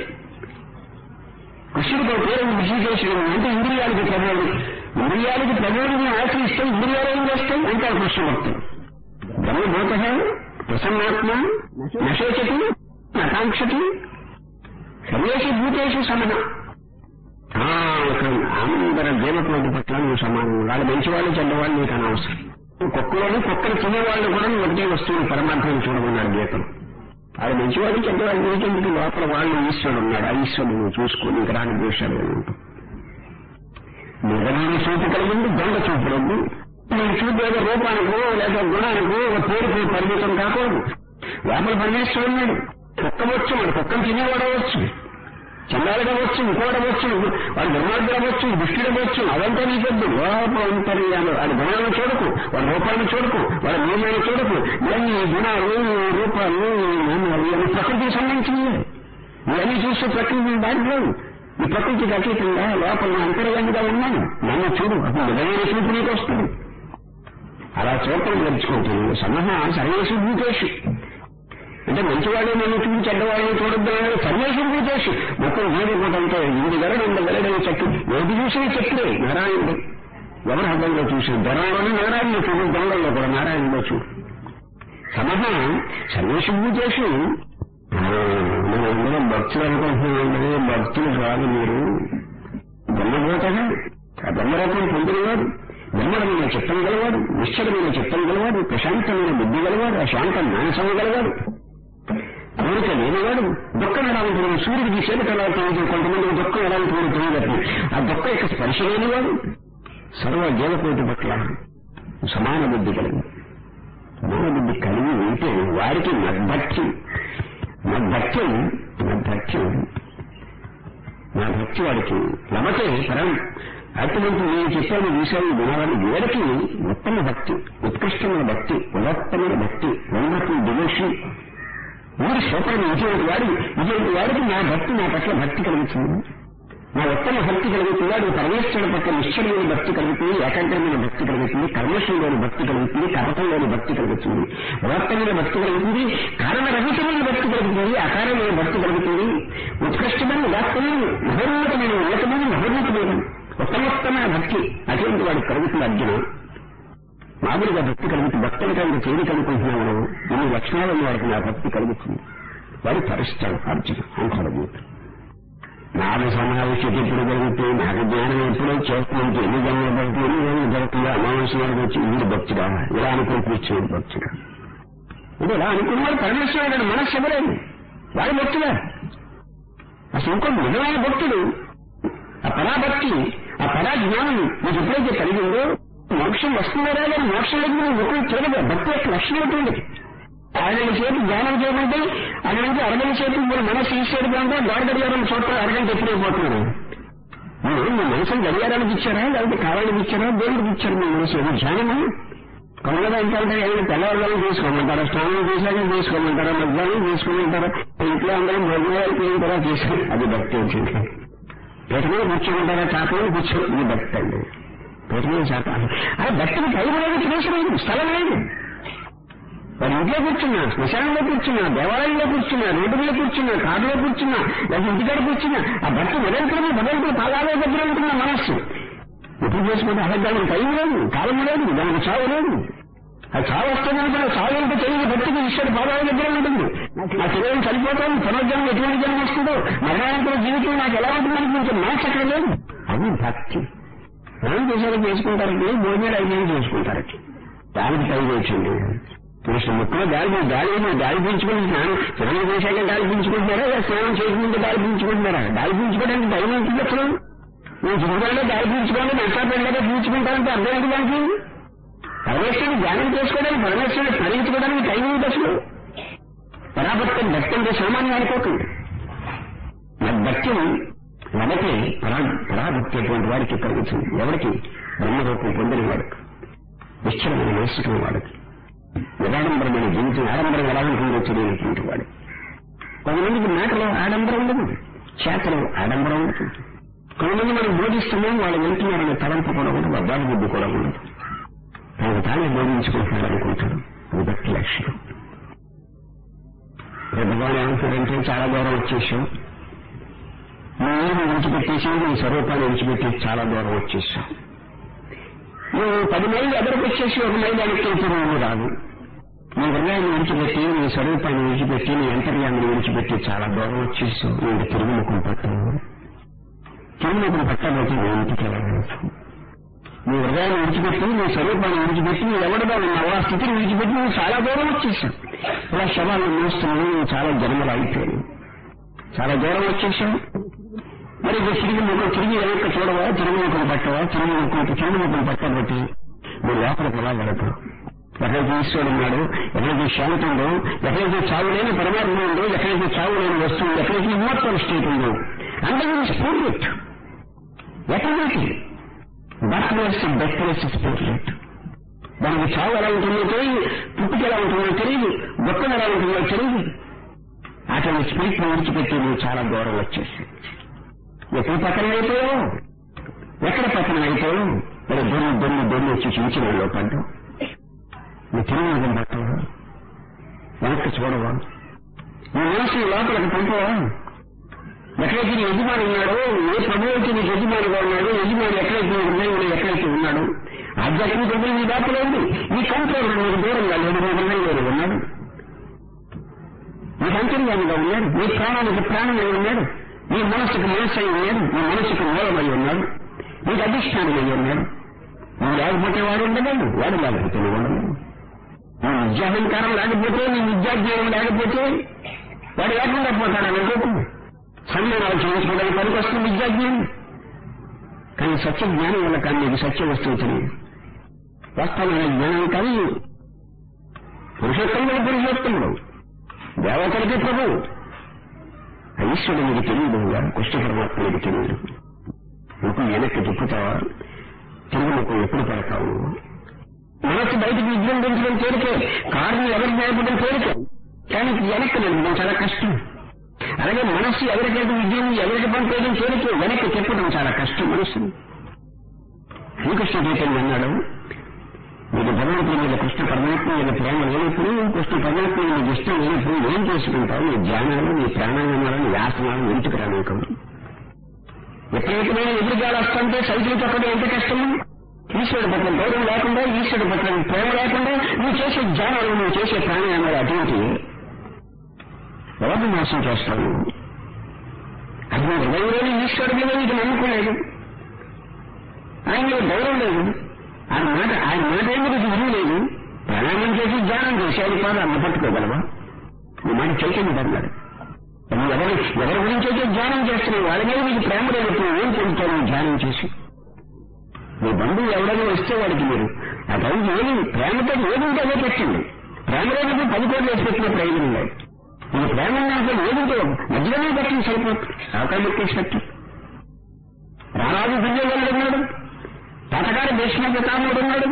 కృష్ణుడికి ఒక పేరు ఋషికేశుడు అంటే ఇంద్రియాలకి ప్రభువుడు ఇంద్రియాలకి ప్రభువుడిని ఆశ్రయిస్తే ఇంద్రియాలు ఏం చేస్తాయి అంటారు కృష్ణ భక్తులు బ్రహ్మభూత ప్రసన్నాత్మ నశోచతి నకాంక్షతి సర్వేషు భూతేషు సమన అందరి జీవకోటి పట్ల నువ్వు సమానం వాళ్ళు మంచివాళ్ళు చెడ్డవాళ్ళు నీకు అనవసరం కుక్కలోని కుక్కలు తినేవాళ్ళు కూడా ఒకటే వస్తువుని పరమార్థం చూడమన్నాడు గీతలు అది మంచివాడు చెడ్డవాడు నీకెందుకు లోపల వాళ్ళు ఈశ్వరుడు ఉన్నాడు ఆ ఈశ్వరుడు నువ్వు చూసుకో నీకు రాని దోషాలు ఏమంటావు నిజమైన చూపు కలిగింది దొంగ చూపు లేదు నేను చూపు ఏదో రూపానికో లేదా గుణానికో ఒక పేరుకు పరిమితం కాకూడదు లోపల పరమేశ్వరుడు ఉన్నాడు కుక్కవచ్చు వాడు కుక్కను తినేవాడవచ్చు చందాలడవచ్చు ఇంకోడవచ్చు వాడు దుర్మార్గుడవచ్చు దుష్టుడవచ్చు అదంతా నీకొద్దు లోపల అంతర్యాలు వాడి గుణాలను చూడకు వాడి రూపాలను చూడకు వాడి నియమాలను చూడకు ఇవన్నీ ఈ గుణాలు ఈ రూపాలు ఈ నియమాలు ఇవన్నీ ప్రకృతికి సంబంధించినవి ఇవన్నీ చూస్తే ప్రకృతి దాంట్లో ఈ ప్రకృతికి అతీతంగా లోపల నా అంతర్యంగా ఉన్నాను నన్ను చూడు అప్పుడు నిజమైన చూపు నీకు వస్తుంది అలా చూడటం నేర్చుకుంటుంది సమూహ సర్వేశు భూతేషు అంటే మంచివాడు నన్ను చూసి చెడ్డవాడిని చూడొద్దు అనేది సర్వేశు భూతేషు మొత్తం జీవితంతో ఇంది గరడు ఇంత గరడని చెట్టు ఏది చూసినా చెట్లే నారాయణుడు ఎవరు హృదయంలో చూసి ధరంలోనే నారాయణుడు చూడు దొంగల్లో కూడా నారాయణుడు చూడు సమహ సర్వేషు భూతేషు మనం అందరం భక్తులు అనుకుంటున్నామండి భక్తులు కాదు మీరు బ్రహ్మభూతగా ఆ బ్రహ్మరూపం పొందినవాడు బ్రహ్మడమైన చిత్తం గలవాడు నిశ్చలమైన చిత్తం గలవాడు ప్రశాంతమైన బుద్ధి గలవాడు ఆ శాంత మానసం గలవాడు కోరిక లేనివాడు దుఃఖం ఎలా ఉంటుంది సూర్యుడికి చీకటి ఎలా ఉంటుంది కొంతమంది దుఃఖం ఎలా ఉంటుంది తెలియదు ఆ దుఃఖం యొక్క స్పర్శ లేనివాడు సర్వ జీవకోటి పట్ల సమాన బుద్ధి కలిగి సమాన బుద్ధి కలిగి ఉంటే వారికి మద్భక్తి మద్భక్తి మద్భక్తి నా భక్తి వాడికి లభతే పరం అటువంటి నేను చెప్పాను విషయాలు వినాలని వీడికి ఉత్తమ భక్తి ఉత్కృష్టమైన భక్తి ఉదత్తమైన భక్తి వండర్ఫుల్ డివోషన్ వీడు సూపర్ ఇటువంటి వాడు ఇటువంటి వాడికి నా భక్తి నా పట్ల భక్తి కలుగుతుంది నా ఉత్తమ భక్తి కలుగుతుంది వాడు పరమేశ్వరుడు పట్ల నిశ్చలమైన భక్తి కలుగుతుంది ఏకాగ్రమైన భక్తి కలుగుతుంది కర్మశంలోని భక్తి కలుగుతుంది కపటంలోని భక్తి కలుగుతుంది ఉదత్తమైన భక్తి కలుగుతుంది కారణరహితమైన భక్తి కలుగుతుంది అకారమైన భక్తి కలుగుతుంది ఉత్కృష్టమైన ఉదాత్తమైన మహోన్నతమైన ఉన్నతమైన మహోన్నతమైన ఉత్తమోత్తమైన భక్తి అటువంటి వాడు కలుగుతుంది అర్జున మామూలుగా భక్తి కలుగుతుంది భక్తులు కలిగి చేరి కలుగుతున్నావు నువ్వు ఇన్ని లక్షణాలు ఉన్న వాడికి నా భక్తి కలుగుతుంది వాడు తరిస్తాడు అర్జున అంటాడు నాకు సమావేశం ఎప్పుడు జరుగుతుంది నాకు జ్ఞానం ఎప్పుడో చేస్తుంది ఎన్ని జన్మలు పడుతుంది ఎన్ని రోజులు జరుగుతుందో అమావాస్య వరకు వచ్చి వీడు భక్తుడా ఇలా అనుకుని కూర్చోడు భక్తుడా ఇది ఇలా అనుకున్నాడు పరమేశ్వరుడు మనస్సు ఎవరేది వాడు భక్తుడా అసలు ఇంకో నిజమైన భక్తుడు ఆ పరాభక్తి ఆ పరా జ్ఞానం నీకు ఎప్పుడైతే కలిగిందో మోక్షం వస్తుందో రాదో మోక్షంలోకి నువ్వు ఎప్పుడు తిరగదు భక్తి యొక్క లక్షణం ఉంటుంది అరగంట సేపు ధ్యానం చేయమంటే అక్కడ నుంచి అరగంట సేపు మీరు మనసు ఈశ్వరుడు అంటే గోడ గడియారం చోట్ల అరగంట ఎప్పుడైపోతున్నారు మీరు మీ మనసును గడియారానికి ఇచ్చారా లేకపోతే కావాలని ఇచ్చారా దేవుడికి ఇచ్చారు మీ మనసు ఇది ధ్యానము కొనగా ఏంటంటే ఏమైనా తెల్లవారులను తీసుకోమంటారా స్నానం చేశాక తీసుకోమంటారా మధ్యాహ్నం తీసుకోమంటారా ఇంట్లో అందరం భోజనాలు పోయిన తర్వాత తీసుకో అది భక్తి వచ్చింది పీట మీద కూర్చోమంటారా చాప మీద కూర్చో ఇది భక్తి అండి పీట మీద చాప అది భక్తికి టైం లేదు ప్లేస్ లేదు స్థలం లేదు వాడు ఇంట్లో కూర్చున్నా శ్మశానంలో కూర్చున్నా దేవాలయంలో కూర్చున్నా రోడ్డు మీద కూర్చున్నా కారులో కూర్చున్నా లేదా ఇంటికాడ కూర్చున్నా ఆ భక్తి నిరంతరమే భగవంతుడు పాదాల దగ్గర ఉంటున్న మనస్సు ఎప్పుడు చేసుకుంటే అబద్ధాలకు టైం లేదు కాలం లేదు దానికి చావు లేదు ఆ చావు వస్తుందని కూడా చావు అంటే తెలియదు భక్తికి ఈశ్వరుడు పాదాల దగ్గర ఉంటుంది నా శరీరం చనిపోతాను పునర్జన్మ ఎటువంటి జన్మ వస్తుందో మరణానంతర జీవితం నాకు ఎలా ఉంటుందని కొంచెం మ్యాచ్ అక్కడ లేదు అది భక్తి స్నానం చేసేది చేసుకుంటారండి భోజనాలు అయిపోయి చేసుకుంటారట దానికి టైం వచ్చింది కృష్ణ ముక్కలో గాలి గాలి గాలి పీల్చుకుని స్నానం స్నానం చేశాక గాలి పీల్చుకుంటున్నారా లేదా స్నానం చేయకముందు గాలి పీల్చుకుంటున్నారా గాలి పీల్చుకోవడానికి టైం ఉంటుంది అసలు నేను చిరుగానే గాలి పీల్చుకోండి నష్టా పెళ్ళగా పీల్చుకుంటానంటే అర్థం ఏంటి దానికి పరమేశ్వరుని ధ్యానం చేసుకోవడానికి పరమేశ్వరుని స్మరించుకోవడానికి టైం ఉంది అసలు పరాభక్తం భక్తి అంటే సామాన్యం అనుకోకండి భక్తి లభతే పరా పరాభక్తి అటువంటి వారికి కలుగుతుంది ఎవరికి బ్రహ్మరూపం పొందిన వాడికి నిశ్చలమైన మనసుకున్న వాడికి నిరాడంబరమైన జీవితం ఆడంబరం ఎలా ఉంటుందో తెలియనటువంటి వాడు కొంతమందికి మాటలో ఆడంబరం ఉండదు చేతలో ఆడంబరం ఉండదు కొంతమంది మనం బోధిస్తున్నాం వాళ్ళు వెళ్తున్నారనే తలంపు కూడా ఉండదు అబ్బాయి బుద్ధి కూడా ఉండదు తనకు తానే బోధించుకుంటున్నాడు అనుకుంటాడు అది భక్తి లక్ష్యం భగవాన్ ఏమంటాడంటే చాలా దూరం వచ్చేసాం నీ నీరు విడిచిపెట్టేసి నీ స్వరూపాన్ని విడిచిపెట్టి చాలా దూరం వచ్చేసాం నువ్వు పది మైళ్ళు ఎదరికి వచ్చేసి ఒక మైలు వెనక్కి నువ్వు రాదు నీ హృదయాన్ని విడిచిపెట్టి నీ స్వరూపాన్ని విడిచిపెట్టి నీ అంతర్యాన్ని విడిచిపెట్టి చాలా దూరం వచ్చేసావు నువ్వు తిరుగుముఖం పట్టవు తిరుగుముఖం పట్టబోతే నీ ఇంటికి వెళ్ళవచ్చు నీ హృదయాన్ని విడిచిపెట్టి నీ స్వరూపాన్ని విడిచిపెట్టి నువ్వు ఎవడగా ఉన్నావు ఆ స్థితిని విడిచిపెట్టి నువ్వు చాలా దూరం వచ్చేసావు ఇలా శవాలను మోస్తున్నావు నువ్వు చాలా జన్మలు అయిపోయావు చాలా దూరం వచ్చేసావు మరి ఇక తిరిగి ముఖం తిరిగి వెనక్కి చూడవా తిరుగు ముఖం పట్టవా తిరుగు ముఖం తిరుగు ముఖం పట్టబట్టి నువ్వు లోపలికి ఎలా వెళతావు ఎక్కడైతే ఈశ్వరుడు ఉన్నాడు ఎక్కడైతే శాంతి ఉందో ఎక్కడైతే చావు లేని పరమాత్మ ఉందో ఎక్కడైతే చావు లేని వస్తువు ఎక్కడైతే ఇమ్మోర్టల్ స్టేట్ ఉందో అందరూ స్పిరిట్ ఎక్కడైతే బర్త్లెస్ డెత్లెస్ స్పిరిట్ దానికి చావు ఎలా ఉంటుందో తెలియదు పుట్టుక ఎలా ఉంటుందో తెలియదు దుఃఖం ఎలా ఉంటుందో తెలియదు అటువంటి స్పిరిట్ విడిచిపెట్టి నువ్వు చాలా దూరం వచ్చేసి ఎక్కడ పతనం అయిపోయావు ఎక్కడ పతనం అయిపోయావు ఇక్కడ దొన్ని దొన్ని దొన్ని వచ్చి చూచిన పడ్డావు నీ తిరుగుముఖం పట్టవా వెనక్కి చూడవా నీ మనసు లోపలికి పంపవా ఎక్కడైతే నీ యజమాని ఉన్నాడో ఏ ప్రభువు అయితే నీకు యజమానిగా ఉన్నాడు యజమాని ఎక్కడైతే నీ హృదయంలో ఎక్కడైతే ఉన్నాడు ఆధ్యాత్మిక హృదయం నీ లోపల ఉంది నీ కంట్రోల్ నీకు దూరంగా లేడు నీ హృదయంలో ఉన్నాడు నీ నీకు అంతర్యామిగా ఉన్నాడు నీ ప్రాణానికి ప్రాణమై ఉన్నాడు నీ మనసుకు మనసు అయి ఉన్నాడు నీ మనసుకు మూలమై ఉన్నాడు నీకు అధిష్టానమై ఉన్నాడు నువ్వు లేకపోతే వాడు ఉండలేడు వాడు లేకపోతే నువ్వు ఉండలేవు నీ విద్యాహంకారం లేకపోతే నీ విద్యాజ్ఞానం లేకపోతే వాడు లేకుండా పోతాడు అనుకోకు సన్మానాలు చేయించుకోవడానికి పనికి వస్తుంది విద్యాజ్ఞానం కానీ సత్య జ్ఞానం వల్ల కానీ నీకు సత్య వస్తువు తెలియదు వాస్తవమైన జ్ఞానం కానీ పురుషోత్తముడు పురుషోత్తముడు దేవతలకి ప్రభు ఆ ఈశ్వరుడు నీకు తెలియదు కృష్ణ పరమాత్మ నీకు తెలియదు ముఖం వెనక్కి తిప్పుతావా తిరుగు ముఖం ఎప్పుడు పెడతావు మనసు బయటికి విజృంభించడం తేలికే కారుని ఎవరికి నేర్పడం తేలికే కానీ ఇది వెనక్కి నడపడం చాలా కష్టం అలాగే మనస్సు ఎవరికైతే విజయం ఎవరికి పంపేయడం తేలికే వెనక్కి తిప్పడం చాలా కష్టం మనస్సుని శ్రీకృష్ణ చైతన్య అన్నాడు మీకు భగవంతుడి మీద కృష్ణ పరమాత్మ మీద ప్రేమ లేనప్పుడు కృష్ణ పరమాత్మ మీకు ఇష్టం లేనప్పుడు ఏం చేసుకుంటావు నీ ధ్యానాలు నీ ప్రాణాయామాలను వ్యాసనాలు ఇంటికి రానికం విపరీతమైన ఎదురుగాలు వస్తుంటే సైకిల్ తొక్కడం ఎంత కష్టం ఈశ్వరుడు పట్ల గౌరవం లేకుండా ఈశ్వరుడు పట్ల ప్రేమ లేకుండా నువ్వు చేసే ధ్యానాలు నువ్వు చేసే ప్రాణాయామాలు అటువంటి ఎవరిని మోసం చేస్తావు నువ్వు అది నీ హృదయంలోని ఈశ్వరుడి మీద నీకు నమ్మకం లేదు ఆయన మీద గౌరవం లేదు ఆయన మాట ఆయన మాట ఎందుకు విలువ లేదు ప్రాణాయామం చేసి ధ్యానం చేసి అది కాదు అన్న పట్టుకోగలవా నీ మాట చైతన్యం అన్నాడు నువ్వు ఎవరి ఎవరి గురించి అయితే ధ్యానం చేస్తున్నావు వాళ్ళ మీద నీకు ప్రేమ లేనప్పుడు ఏం పొందుతావు నువ్వు ధ్యానం చేసి మీ బంధువు ఎవడైనా వస్తే వాడికి మీరు ఆ టైం ఏది ప్రేమతో ఏది ఉంటే అదే పెట్టండి ప్రేమ లేనప్పుడు పది కోట్లు వేసి పెట్టిన ప్రయోజనం లేదు మీ ప్రేమ ఉన్నప్పుడు ఏది ఉంటే మధ్యలోనే పెట్టండి సరిపోతుంది అవకాశం పెట్టేసి పెట్టు రారాజు దివ్యగలుడు ఉన్నాడు తాతగారు భీష్మ పితామహుడు ఉన్నాడు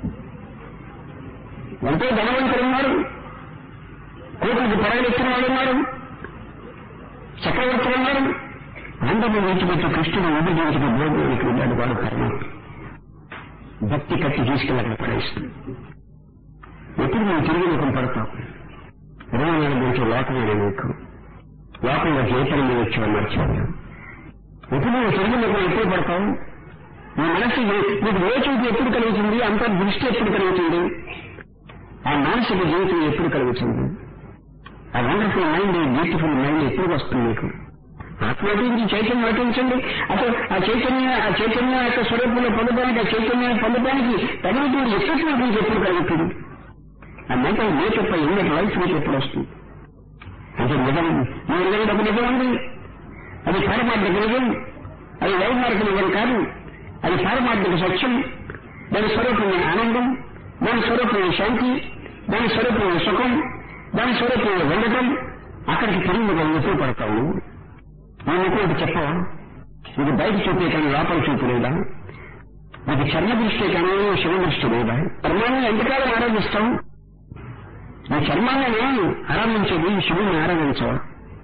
ఎంతో ధనవంతుడు ఉన్నాడు కోట్లకు పడగలెత్తిన వాడు ఉన్నాడు చక్రవర్తులు ఉన్నాడు అందరిని విడిచిపెట్టి కృష్ణుడు విభజించిన భోగానికి ఉన్నాడు వాడు కర్మ భక్తి కట్టి తీసుకెళ్ళి అక్కడ పడేస్తుంది ఎప్పుడు నువ్వు తిరిగి ముఖం పడతావు ఇరవై నాలుగు గంటల లోకమైన నీకు లోకంలో జీవితం మీద వచ్చి మర్చిపోయావు ఎప్పుడు నువ్వు తిరిగి ముఖం ఎప్పుడు పడతావు నీ మనసు నీకు లోచూపు ఎప్పుడు కలుగుతుంది అంత దృష్టి ఎప్పుడు కలుగుతుంది ఆ మానసిక జీవితం ఎప్పుడు కలుగుతుంది ఆ వండర్ఫుల్ మైండ్ బ్యూటిఫుల్ మైండ్ ఎప్పుడు వస్తుంది నీకు ఆత్మ గురించి చైతన్యం నటించండి అసలు ఆ చైతన్య ఆ చైతన్య యొక్క స్వరూపంలో పొందడానికి ఆ చైతన్యాన్ని పొందడానికి తగినటువంటి ఎఫెక్ట్ గురించి ఎప్పుడు కలుగుతుంది ఆ మెంటల్ మేకప్ ఎన్నటి లైఫ్ మీకు ఎప్పుడు వస్తుంది అంటే నిజం మీ నిజం ఒక నిజం ఉంది అది పారమార్థిక నిజం అది వ్యవహారిక నిజం కాదు అది పారమార్థిక సత్యం దాని స్వరూపమైన ఆనందం దాని స్వరూపమైన శాంతి దాని స్వరూపమైన సుఖం దాని స్వరూపమైన ఉండటం అక్కడికి తిరిగి ఎప్పుడు పడతావు నువ్వు నేను ఇంకోటి చెప్పవా ఇది బయట చూపే కానీ లోపల చూపు లేదా ఇది చర్మ దృష్టి కానీ శివ దృష్టి లేదా చర్మాన్ని ఎంతకాలం ఆరాధిస్తాం నీ చర్మాన్ని ఆరాధించేది శివుని ఆరాధించవా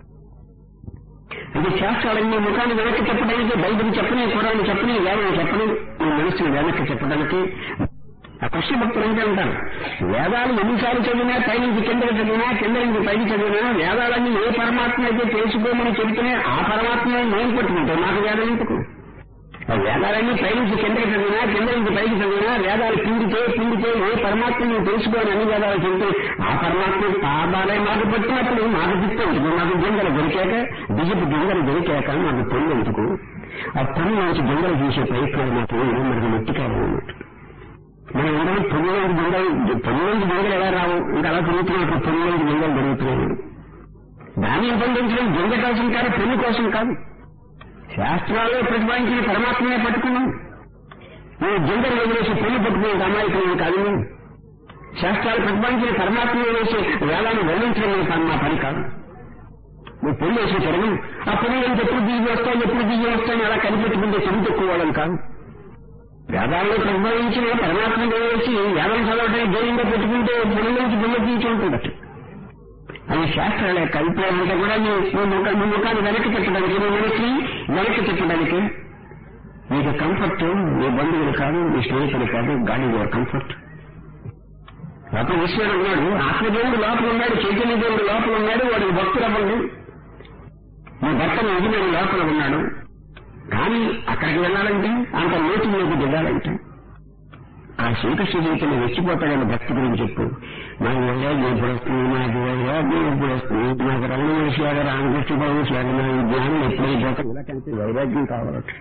ఇది శాస్త్రాలన్నీ ముఖాన్ని వెనక్కి చెప్పడానికి బైబిల్ చెప్పని కురాన్ని చెప్పని వేదం చెప్పని నీ మనసుని వెనక్కి చెప్పడానికి ఆ కృష్ణ భక్తులు అంటే అంటారు వేదాలు ఎన్నిసార్లు చదివినా పైనుంచి కిందకి చదివినా కింద నుంచి పైకి చదివినా వేదాలన్నీ ఏ పరమాత్మ అయితే తెలుసుకోమని చెబితేనే ఆ పరమాత్మ నేను పట్టుకుంటాం నాకు వేదం ఎందుకు ఆ వేదాలన్నీ పైనుంచి కిందకి చదివినా కింద నుంచి పైకి చదివినా వేదాలు పిండితే పిండితే ఏ పరమాత్మ నువ్వు తెలుసుకోని అన్ని వేదాలు చెబితే ఆ పరమాత్మ పాదాలే మాకు పట్టినప్పుడు మాకు తిప్పేందుకు మాకు గింజలు దొరికాక బిజెపి గింజలు దొరికాక మాకు పొందు ఎందుకు ఆ పొందు నుంచి గింజలు చూసే ప్రయత్నాలు మాకు మనకు మట్టికాయలు ఉన్నట్టు మనం అందరం తొమ్మిది గింజలు తొమ్మిది గింజలు ఎలా రావు ఇంకా అలా తిరుగుతున్నప్పుడు తొమ్మిది గింజలు దొరుకుతున్నాయి దాన్ని పొందించడం గింజ కోసం కాదు పెళ్లి కోసం కాదు శాస్త్రాల్లో ప్రతిపాదించిన పరమాత్మనే పట్టుకున్నాం నువ్వు గింజలు వదిలేసి పెళ్లి పట్టుకునే అమాయకులు కాదు నువ్వు. శాస్త్రాలు ప్రతిపాదించిన పరమాత్మనే వేసి వేలాన్ని వర్ణించడం కాదు మా పని కాదు నువ్వు పెళ్లి వేసి చరణం ఆ పెళ్లి ఎప్పుడు దిగి వస్తావు ఎప్పుడు దిగి వస్తావు అలా కనిపెట్టుకుంటే చెవి తక్కువ కాదు వేదాల్లో ప్రతిపాదించిన పరమాత్మ వేసి వేదం చదవడానికి ధైర్యంగా పెట్టుకుంటే పొలం నుంచి గుళ్ళ తీసి ఉంటుందట అది శాస్త్రాల యొక్క అభిప్రాయం అంతా కూడా నీ నీ ముఖ నీ ముఖాన్ని వెనక్కి తిప్పడానికి నీ మనకి వెనక్కి తిప్పడానికి నీకు కంఫర్ట్ నీ బంధువులు కాదు నీ స్నేహితులు కాదు గాడి యువర్ కంఫర్ట్ లోపల ఈశ్వరుడు ఉన్నాడు ఆత్మదేవుడు లోపల ఉన్నాడు చైతన్య దేవుడు లోపల ఉన్నాడు వాడికి భక్తులు అవ్వండి నీ భర్త నిజమైన లోపల ఉన్నాడు కానీ అక్కడికి వెళ్ళాలంటే అంత లోతులోకి దిగాలంటే ఆ శ్రీకృష్ణ చైతన్య రెచ్చిపోతాడని భక్తి గురించి చెప్పు నాకు వైరాగ్యం ఎప్పుడు వస్తుంది నాకు వైరాగ్యం ఎప్పుడు వస్తుంది నాకు రమణ మనిషి లాగా రామకృష్ణ పరమేశ్వర లాగా నా జ్ఞానం ఎప్పుడైపోతుంది ఇలా కలిపి వైరాగ్యం కావాలట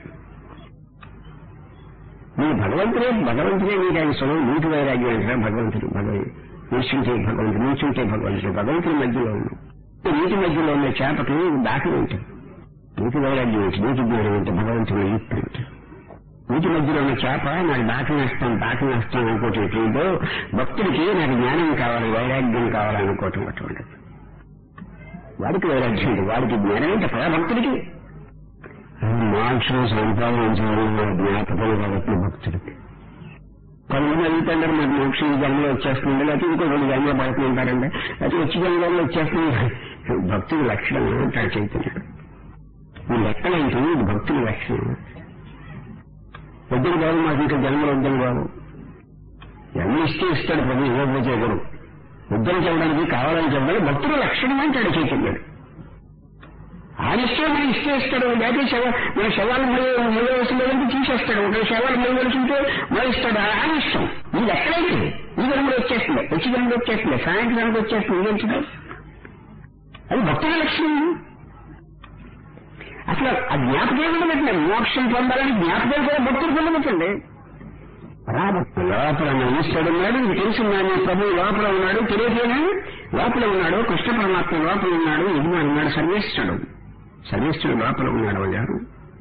నీ భగవంతుడే భగవంతుడే నీకు ఆయన స్వయం నీటి వైరాగ్యం అంటారా భగవంతుడు భగవంతుడు నిల్చుంటే భగవంతుడు నిల్చుంటే భగవంతుడు భగవంతుడి మధ్యలో ఉన్నాడు నీటి మధ్యలో ఉన్న చేపకి దాఖలు ఉంటుంది నీటి వైరాగ్యం ఏంటి నీటి జ్ఞానం ఏంటి భగవంతుడు యుక్తి ఏంటి నీటి మధ్యలో ఉన్న చేప నాకు దాఖలు వేస్తాను దాఖలు వేస్తాను అనుకోవటం ఎట్లుందో భక్తుడికి నాకు జ్ఞానం కావాలి వైరాగ్యం కావాలి అనుకోవటం అటువంటిది వాడికి వైరాగ్యం ఉంది వాడికి జ్ఞానం ఏంటి పరా భక్తుడికి మోక్షం సంపాదించాలన్న జ్ఞాపకం కాబట్టి భక్తుడికి కొంతమంది అడుగుతుంటారు మరి మోక్షం ఈ జన్మలో వచ్చేస్తుంది లేకపోతే ఇంకో రెండు జన్మలో పడుతుంటారండి అయితే వచ్చి జన్మలో వచ్చేస్తుంది భక్తుడి లక్షణం అంటాడు చైతన్యుడు ఈ లెక్కలేంటి ఇది భక్తుడి లక్షణం వద్దుడు బాబు మాకు ఇంకా జన్మలు వద్దని బాబు జన్మ ఇస్తే ఇస్తాడు ప్రభు ఇవ్వకపోతే ఎవరు వద్దని చెప్పడానికి కావాలని చెప్పడానికి భక్తుడి లక్షణం అంటాడు చైతన్యుడు ఆయన ఇస్తే మనం ఇస్తే ఇస్తాడు లేకపోతే శవ మన శవాలు మొయ్యవలసిన లేదంటే తీసేస్తాడు ఒక శవాలు మొయ్యవలసి ఉంటే మొయిస్తాడు ఆయన ఇష్టం ఇది ఎక్కడైతే ఈ జన్మలో వచ్చేస్తుంది వచ్చి జన్మలో వచ్చేస్తుంది సాయంత్రానికి వచ్చేస్తుంది ఇదేంటి అది భక్తుల లక్ష్యం అసలు ఆ జ్ఞాపకం ఉండబెట్టిన మోక్షం పొందాలని జ్ఞాపకం కూడా భక్తులు పొందబెట్టండి రాబట్టు లోపల ఈశ్వరుడు ఉన్నాడు ఇది తెలుసున్నాను ప్రభు లోపల ఉన్నాడు తెలియజేయను లోపల ఉన్నాడు కృష్ణ పరమాత్మ లోపల ఉన్నాడు యజమాని ఉన్నాడు సర్వేశ్వరుడు సర్వేశ్వరుడు లోపల ఉన్నాడు అయ్యారు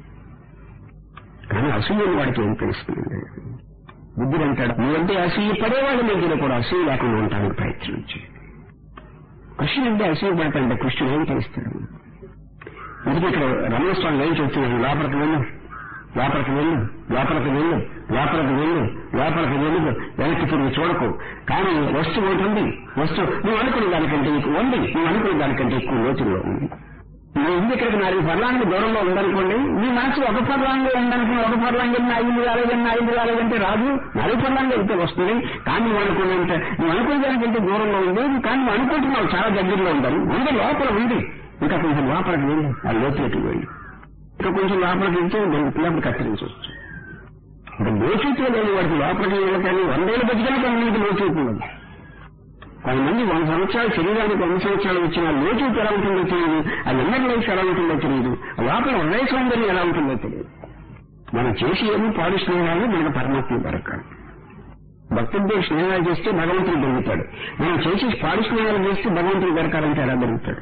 కానీ అసూయని వాడికి ఏం తెలుస్తుంది బుద్ధుడు అంటాడు నువ్వంటే అసూయ పడేవాళ్ళ మధ్యలో కూడా అసూయ లేకుండా ఉండడానికి ప్రయత్నించి కృష్ణుడు అంటే అసూయ పడతాడంటే కృష్ణుడు ఏం తెలుస్తాడు ఇందుకు ఇక్కడ రమణస్వామి ఏం చెప్తున్నాడు లోపలికి వెళ్ళు లోపలికి వెళ్ళు లోపలికి వెళ్ళు లోపలికి వెళ్ళు లోపలికి వెళ్ళు వెనక్కి తిరిగి చూడకు కానీ వస్తువు ఉంటుంది వస్తువు నువ్వు అనుకునే దానికంటే ఎక్కువ ఉంది నువ్వు అనుకునే దానికంటే ఎక్కువ లోతుల్లో ఉంది నువ్వు ఇంటి ఇక్కడికి నాలుగు పర్లాంగి దూరంలో ఉందనుకోండి నీ మనసు ఒక పర్లాంగి ఉందనుకుని ఒక పర్లాంగి నా ఐదు రాలేదన్నా ఐదు రాలేదంటే రాదు నాలుగు పర్లాంగి అయితే వస్తుంది కానీ నువ్వు అనుకున్నంత నువ్వు అనుకునే దానికంటే దూరంలో ఉంది కానీ నువ్వు అనుకుంటున్నావు చాలా దగ్గరలో ఉందని ఉంది లోపల ఉంది ఇంకా కొంచెం లోపలికి వెళ్ళి ఆ లోతులకి వెళ్ళి ఇంకా కొంచెం లోపలికి వెళ్తే దానికి పిల్లలు కత్తిరించవచ్చు ఇప్పుడు లోచూపు లేని వాడికి లోపలికి వెళ్ళటాన్ని వందేళ్ళు బతికినా కొంతమందికి లోచూపు ఉండదు కొంతమంది వంద సంవత్సరాలు శరీరానికి వంద సంవత్సరాలు వచ్చిన లోచూపు ఎలా ఉంటుందో తెలియదు ఆ ఎన్నర్ లైఫ్ ఎలా ఉంటుందో తెలియదు లోపల హృదయ సౌందర్యం ఎలా ఉంటుందో తెలియదు మనం చేసి ఏమో పాడు స్నేహాలు మనకు పరమాత్మ దొరకాలి భక్తుడితో స్నేహాలు చేస్తే భగవంతుడు దొరుకుతాడు మనం చేసి పాడు స్నేహాలు చేస్తే భగవంతుడు దొరకాలంటే ఎలా దొరుకుతాడు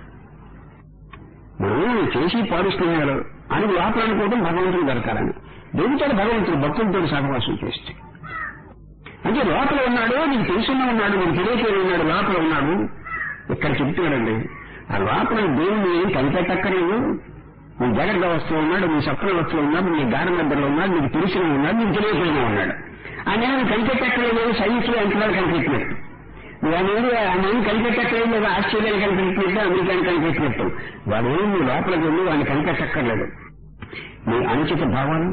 మనం చేసి పాడు స్నేహాలు అని లోపల అనుకోవడం భగవంతుడు దొరకాలని దొరుకుతాడు భగవంతుడు భక్తులతో సహవాసం చేస్తే అంటే లోపల ఉన్నాడు నీకు తెలుసున్న ఉన్నాడు నీకు తెలియచేది ఉన్నాడు లోపల ఉన్నాడు ఇక్కడ చెప్తున్నాడండి ఆ లోపల దేవుని ఏం కనిపెట్టక్కర్లేదు నీ జాగ్రత్త వస్తువు ఉన్నాడు నీ సప్న వస్తువు ఉన్నాడు నీ గాఢ నిద్రలో ఉన్నాడు నీకు తెలిసిన ఉన్నాడు నీకు తెలియకపోయినా ఉన్నాడు ఆయన ఏమి కనిపెట్టక్కర్లేదు సైన్స్ లో ఎంతవరకు కనిపెట్టినట్టు నువ్వు అనేది ఆయన ఏమి కనిపెట్టక్కర్లేదు లేదా ఆస్ట్రేలియాని కనిపెట్టినట్టు అమెరికాని కనిపెట్టినట్టు వాడు ఏమి నీ లోపలికి వెళ్ళి వాడిని కనిపెట్టక్కర్లేదు నీ అనుచిత భావాలు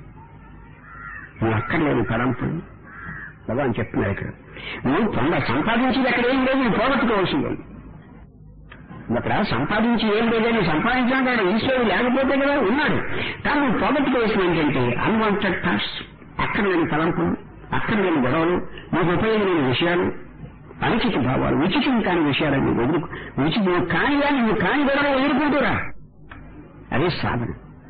నీ అక్కర్లేదు తలంపులు భగవాన్ చెప్తున్నారు ఇక్కడ నువ్వు పొంద సంపాదించేది అక్కడ ఏం లేదు నువ్వు పోగొట్టుకోవాల్సింది అక్కడ సంపాదించి ఏం లేదు నువ్వు సంపాదించాక అక్కడ ఈశ్వరుడు లేకపోతే కదా ఉన్నాడు కానీ నువ్వు పోగొట్టుకోవాల్సింది ఏంటంటే అన్వాంటెడ్ థాట్స్ అక్కడ లేని తలంపులు అక్కడ లేని గొడవలు నీకు ఉపయోగమైన విషయాలు అనుచిత భావాలు ఉచితం కాని విషయాలని వదులుకు ఉచితం కాని కానీ నువ్వు కాని గొడవ ఎదుర్కొంటురా అదే సాధన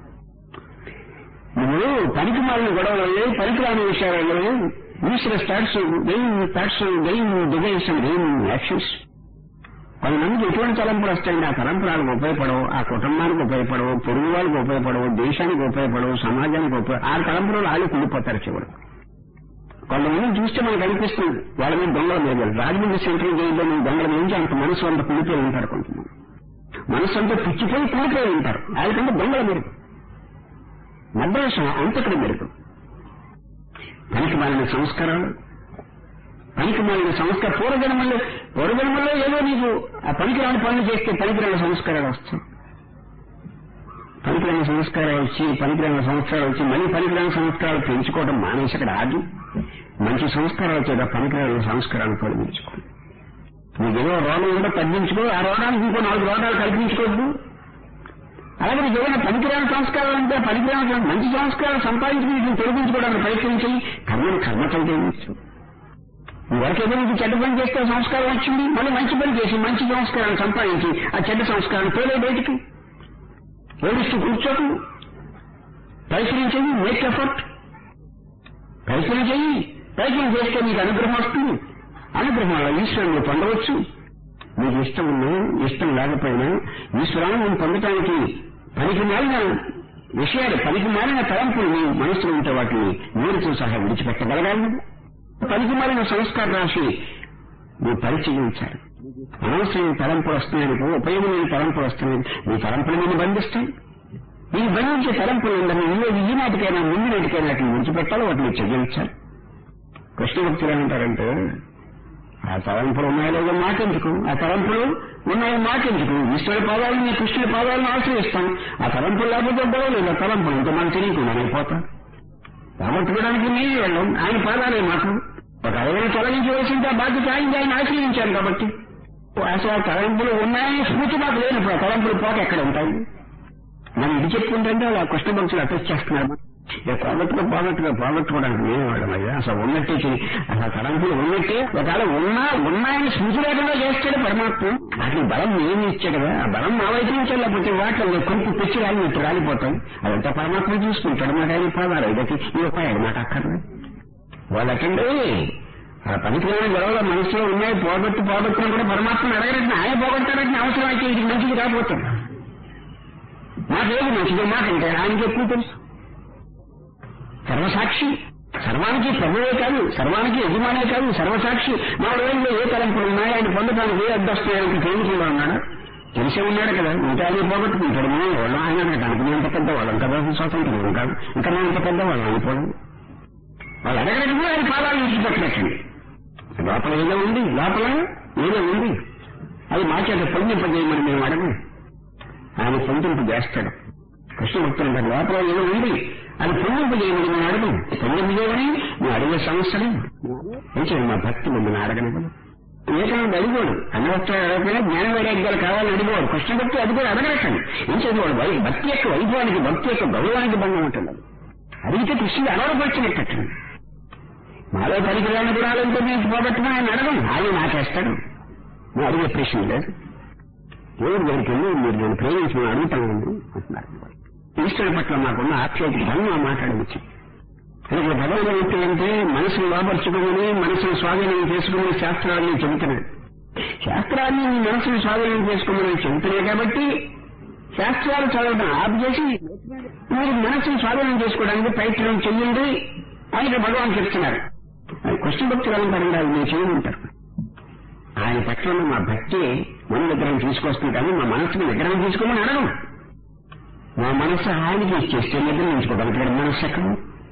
నువ్వు పనికి మాలిన గొడవలు పనికి రాని విషయాలు ఈశ్వర starts gain thoughts gain designs and gain actions కొంతమందికి ఎటువంటి తలంపులు వస్తాయండి ఆ తలంపురాలకు ఉపయోగపడవు ఆ కుటుంబానికి ఉపయోగపడవు పొరుగు వాళ్ళకి ఉపయోగపడవు దేశానికి ఉపయోగపడవు సమాజానికి ఉపయోగ ఆ తలంపులు వాళ్ళు కుళ్ళిపోతారు చివరి కొంతమంది చూస్తే మనకు అనిపిస్తుంది వాళ్ళ మీద దొంగల మీద రాజమండ్రి సెంట్రల్ జైల్లో మీ దొంగల నుంచి అంత మనసు అంత కుళ్ళిపోయి ఉంటారు కొంతమంది మనసు అంతా పిచ్చిపోయి కుళ్ళిపోయి ఉంటారు వాళ్ళకంటే దొంగల మెరుగు మద్రాసు అంతకుడు మెరుగు పనికి మాలిన సంస్కారాలు పనికి మాలిన సంస్కార పూర్వజన్మల్లో పూర్వజన్మల్లో ఏదో నీకు ఆ పనికిరాని పనులు చేస్తే పనికిరాని సంస్కారాలు వస్తాయి పనికిరాని సంస్కారాలు వచ్చి పనికిరాని సంస్కారాలు వచ్చి మళ్ళీ పనికిరాని సంస్కారాలు పెంచుకోవడం మానేసి అక్కడ ఆగి మంచి సంస్కారాలు చేత పనికిరాని సంస్కారాలు తొలగించుకో నీకు ఏదో రోగం ఉంటే తగ్గించుకో ఆ రోగానికి ఇంకో నాలుగు రోగాలు కల్పించుకోవద్దు అలాగే నీకు ఏదైనా పనికిరాని సంస్కారాలు అంటే పనికిరాని మంచి సంస్కారాలు సంపాదించి వీటిని తొలగించుకోవడానికి ప్రయత్నం చేయి కర్మను కర్మతో తొలగించు వరకేదో నీకు చెడ్డ పని చేస్తే సంస్కారం వచ్చింది మళ్ళీ మంచి పని చేసి మంచి సంస్కారాన్ని సంపాదించి ఆ చెడ్డ సంస్కారం తోలే బయటికి ఏడుస్తూ కూర్చోకు ప్రయత్నం చెయ్యి మేక్ ఎఫర్ట్ ప్రయత్నం చెయ్యి ప్రయత్నం చేస్తే నీకు అనుగ్రహం వస్తుంది అనుగ్రహం వల్ల ఈశ్వరుని పొందవచ్చు నీకు ఇష్టం ఉన్నా ఇష్టం లేకపోయినా ఈశ్వరాన్ని పొందటానికి పనికి మారిన విషయాలు పనికి మారిన తలంపులు నీ మనసులో ఉంటే వాటిని నీరుతో సహా విడిచిపెట్టగలగాలి పనికి మారిన సంస్కార రాశి నువ్వు పరిచయించాలి అనవసరమైన తలంపులు వస్తున్నాయనుకో ఉపయోగమైన తలంపులు వస్తున్నాయి నీ తలంపులు నేను బంధిస్తాయి ఈ బంధించే తలంపులు ఉందని ఈరోజు ఈనాటికైనా ముందు నాటికైనా వాటిని విడిచిపెట్టాలి వాటిని చెల్లించాలి కృష్ణ భక్తులు ఏమంటారంటే ఆ తలంపులు ఉన్నాయో లేదో మాకెందుకు ఆ తలంపులు ఉన్నాయో మాకెందుకు ఈశ్వరుడి పాదాలను కృష్ణుడి పాదాలను ఆశ్రయిస్తాం ఆ తలంపులు లేకపోతే బాగోలేదు ఆ తలంపులు ఇంత మనం తెలియకుండా అయిపోతాం రాబట్టుకోవడానికి మేము వెళ్ళం ఆయన పాదాలే మాకు ఒక అరవై తొలగించవలసింది ఆ బాధ్యత ఆయన ఆయన ఆశ్రయించాను కాబట్టి అసలు ఆ తలంపులు ఉన్నాయని స్మృతి మాకు లేనప్పుడు ఆ తలంపులు పోక ఎక్కడ ఉంటాయి మనం ఇది చెప్పుకుంటే అలా కృష్ణ భక్తులు అటెస్ట్ చేస్తున్నారు ఇక పోగొట్టుకో పోగొట్టుకో పోగొట్టుకోవడానికి నేను వాళ్ళమయ్యా అసలు ఉన్నట్టే చెయ్యి అసలు తలంపులు ఉన్నట్టే ఒకవేళ ఉన్నా ఉన్నాయని స్మృతి లేకుండా చేస్తాడు పరమాత్మ అసలు బలం ఏమి ఇచ్చాడు కదా ఆ బలం మా వైపు నుంచి వెళ్ళకపోతే వాటిలో కొంచెం పిచ్చి రాలి ఇటు రాలిపోతాం అదంతా పరమాత్మ చూసుకుంటాడు మాట ఆయన పాదాలు ఇదకి ఈ ఉపాయాలు మాట అక్కర్లేదు వాళ్ళకండి ఆ పనికిరాని గొడవల మనసులో ఉన్నాయి పోగొట్టు పోగొట్టినా కూడా పరమాత్మ అడగరంటే ఆయన పోగొట్టారంటే అవసరం అయితే ఇది మంచిది రాబోతుంది మాకేది మంచిదో మాకంటే ఆయనకి ఎక్కువ తెలుసు సర్వసాక్షి సర్వానికి ప్రభువే కాదు సర్వానికి యజమానే కాదు సర్వసాక్షి మా రోజుల్లో ఏ తలంపులు ఉన్నాయో ఆయన పొందడానికి ఏ అడ్డొస్తున్నాయని తేలికుండా ఉన్నాడా తెలిసే ఉన్నాడు కదా ఇంకా ఆయన పోగొట్టుకుంటాడు మనం వాళ్ళం ఆయన కనుక మేము అంత పెద్ద వాళ్ళం కదా స్వతంత్రం కాదు ఇంకా మేము అంత పెద్ద వాళ్ళం అయిపోవడం వాళ్ళు అడగడానికి కూడా ఆయన పాదాలు విడిచిపెట్టలేకండి లోపల ఏదో ఉంది లోపల ఏదో ఉంది అది మా చేత పొందింపజేయమని మేము అడగం ఆయన పొందింపు చేస్తాడు కృష్ణ భక్తులు అంటారు లోపల ఏదో ఉంది అది పొందింపజేయమని మేము అడగం పొందింపజేయమని మేము అడిగే సమస్యలు అంటే మా భక్తి మమ్మల్ని అడగనివ్వదు ఏకైనా అడిగోడు అన్నవస్త్రాలు అడగకపోయినా జ్ఞాన వైరాగ్యాలు కావాలని అడిగోడు కృష్ణ భక్తి అది కూడా అడగరకండి ఏం చదివాడు వై భక్తి యొక్క వైభవానికి భక్తి యొక్క గౌరవానికి భంగం ఉంటుంది అది. అడిగితే కృష్ణుడు అలవరపరిచినట్టు మాలో పరికరాలను గుణాలంటే నేను పోగొట్టుకుని ఆయన అడగం ఆయన నాకేస్తాడు నువ్వు అడిగే ప్రశ్న లేదు దేవుడి దగ్గరికి వెళ్ళి మీరు నేను ప్రేమించి అడుగుతాను అంటున్నారు ఈశ్వరుడి పట్ల మాకున్న ఆప్యాయత ధనం మాట్లాడవచ్చు ఇక్కడ భగవద్గీత అంటే మనసును లోపరుచుకోమని మనసును స్వాధీనం చేసుకోమని శాస్త్రాన్ని చెబుతున్నాడు శాస్త్రాన్ని మీ మనసును స్వాధీనం చేసుకోమని చెబుతున్నాయి కాబట్టి శాస్త్రాలు చదవడం ఆపు చేసి మీరు మనసును స్వాధీనం చేసుకోవడానికి ప్రయత్నం చెయ్యండి అని ఇక్కడ భగవాన్ చెప్తున్నారు అది కృష్ణ భక్తులు అంటారు అది మీరు చేయమంటారు ఆయన పట్ల ఉన్న మా భక్తి మన విగ్రహం తీసుకొస్తుంది కానీ మా మనసుని విగ్రహం తీసుకోమని అడగం మా మనస్సు ఆయనకి ఇచ్చేస్తే నిద్రించుకోగలుగుతాడు మనస్సు ఎక్కడ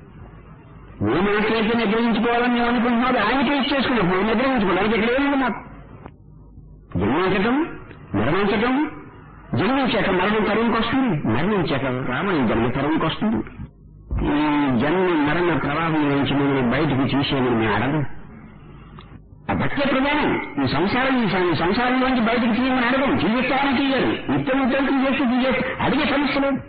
ఏ మనసు అయితే నిద్రించుకోవాలని మేము అనుకుంటున్నాం ఆయనకే ఇచ్చేసుకున్నాం నిద్రించుకోవడానికి ఇక్కడ ఏముంది మాకు జన్మించటం మరణించటం జన్మించాక మరణం తరువుకి వస్తుంది మరణించాక రామని జన్మ తరువుకి వస్తుంది ఈ జన్మ మరణ ప్రవాహం నుంచి మిమ్మల్ని బయటకు తీసేయమని మేము అడగం ఆ భక్తి ప్రధానం ఈ సంసారం ఈ సం- సంసారంలోంచి బయటకు తీయమని అడగం తీయస్తామని తీయాలి నిత్యం నిత్యం తీసేసి తీసేసి అడిగే సమస్య లేదు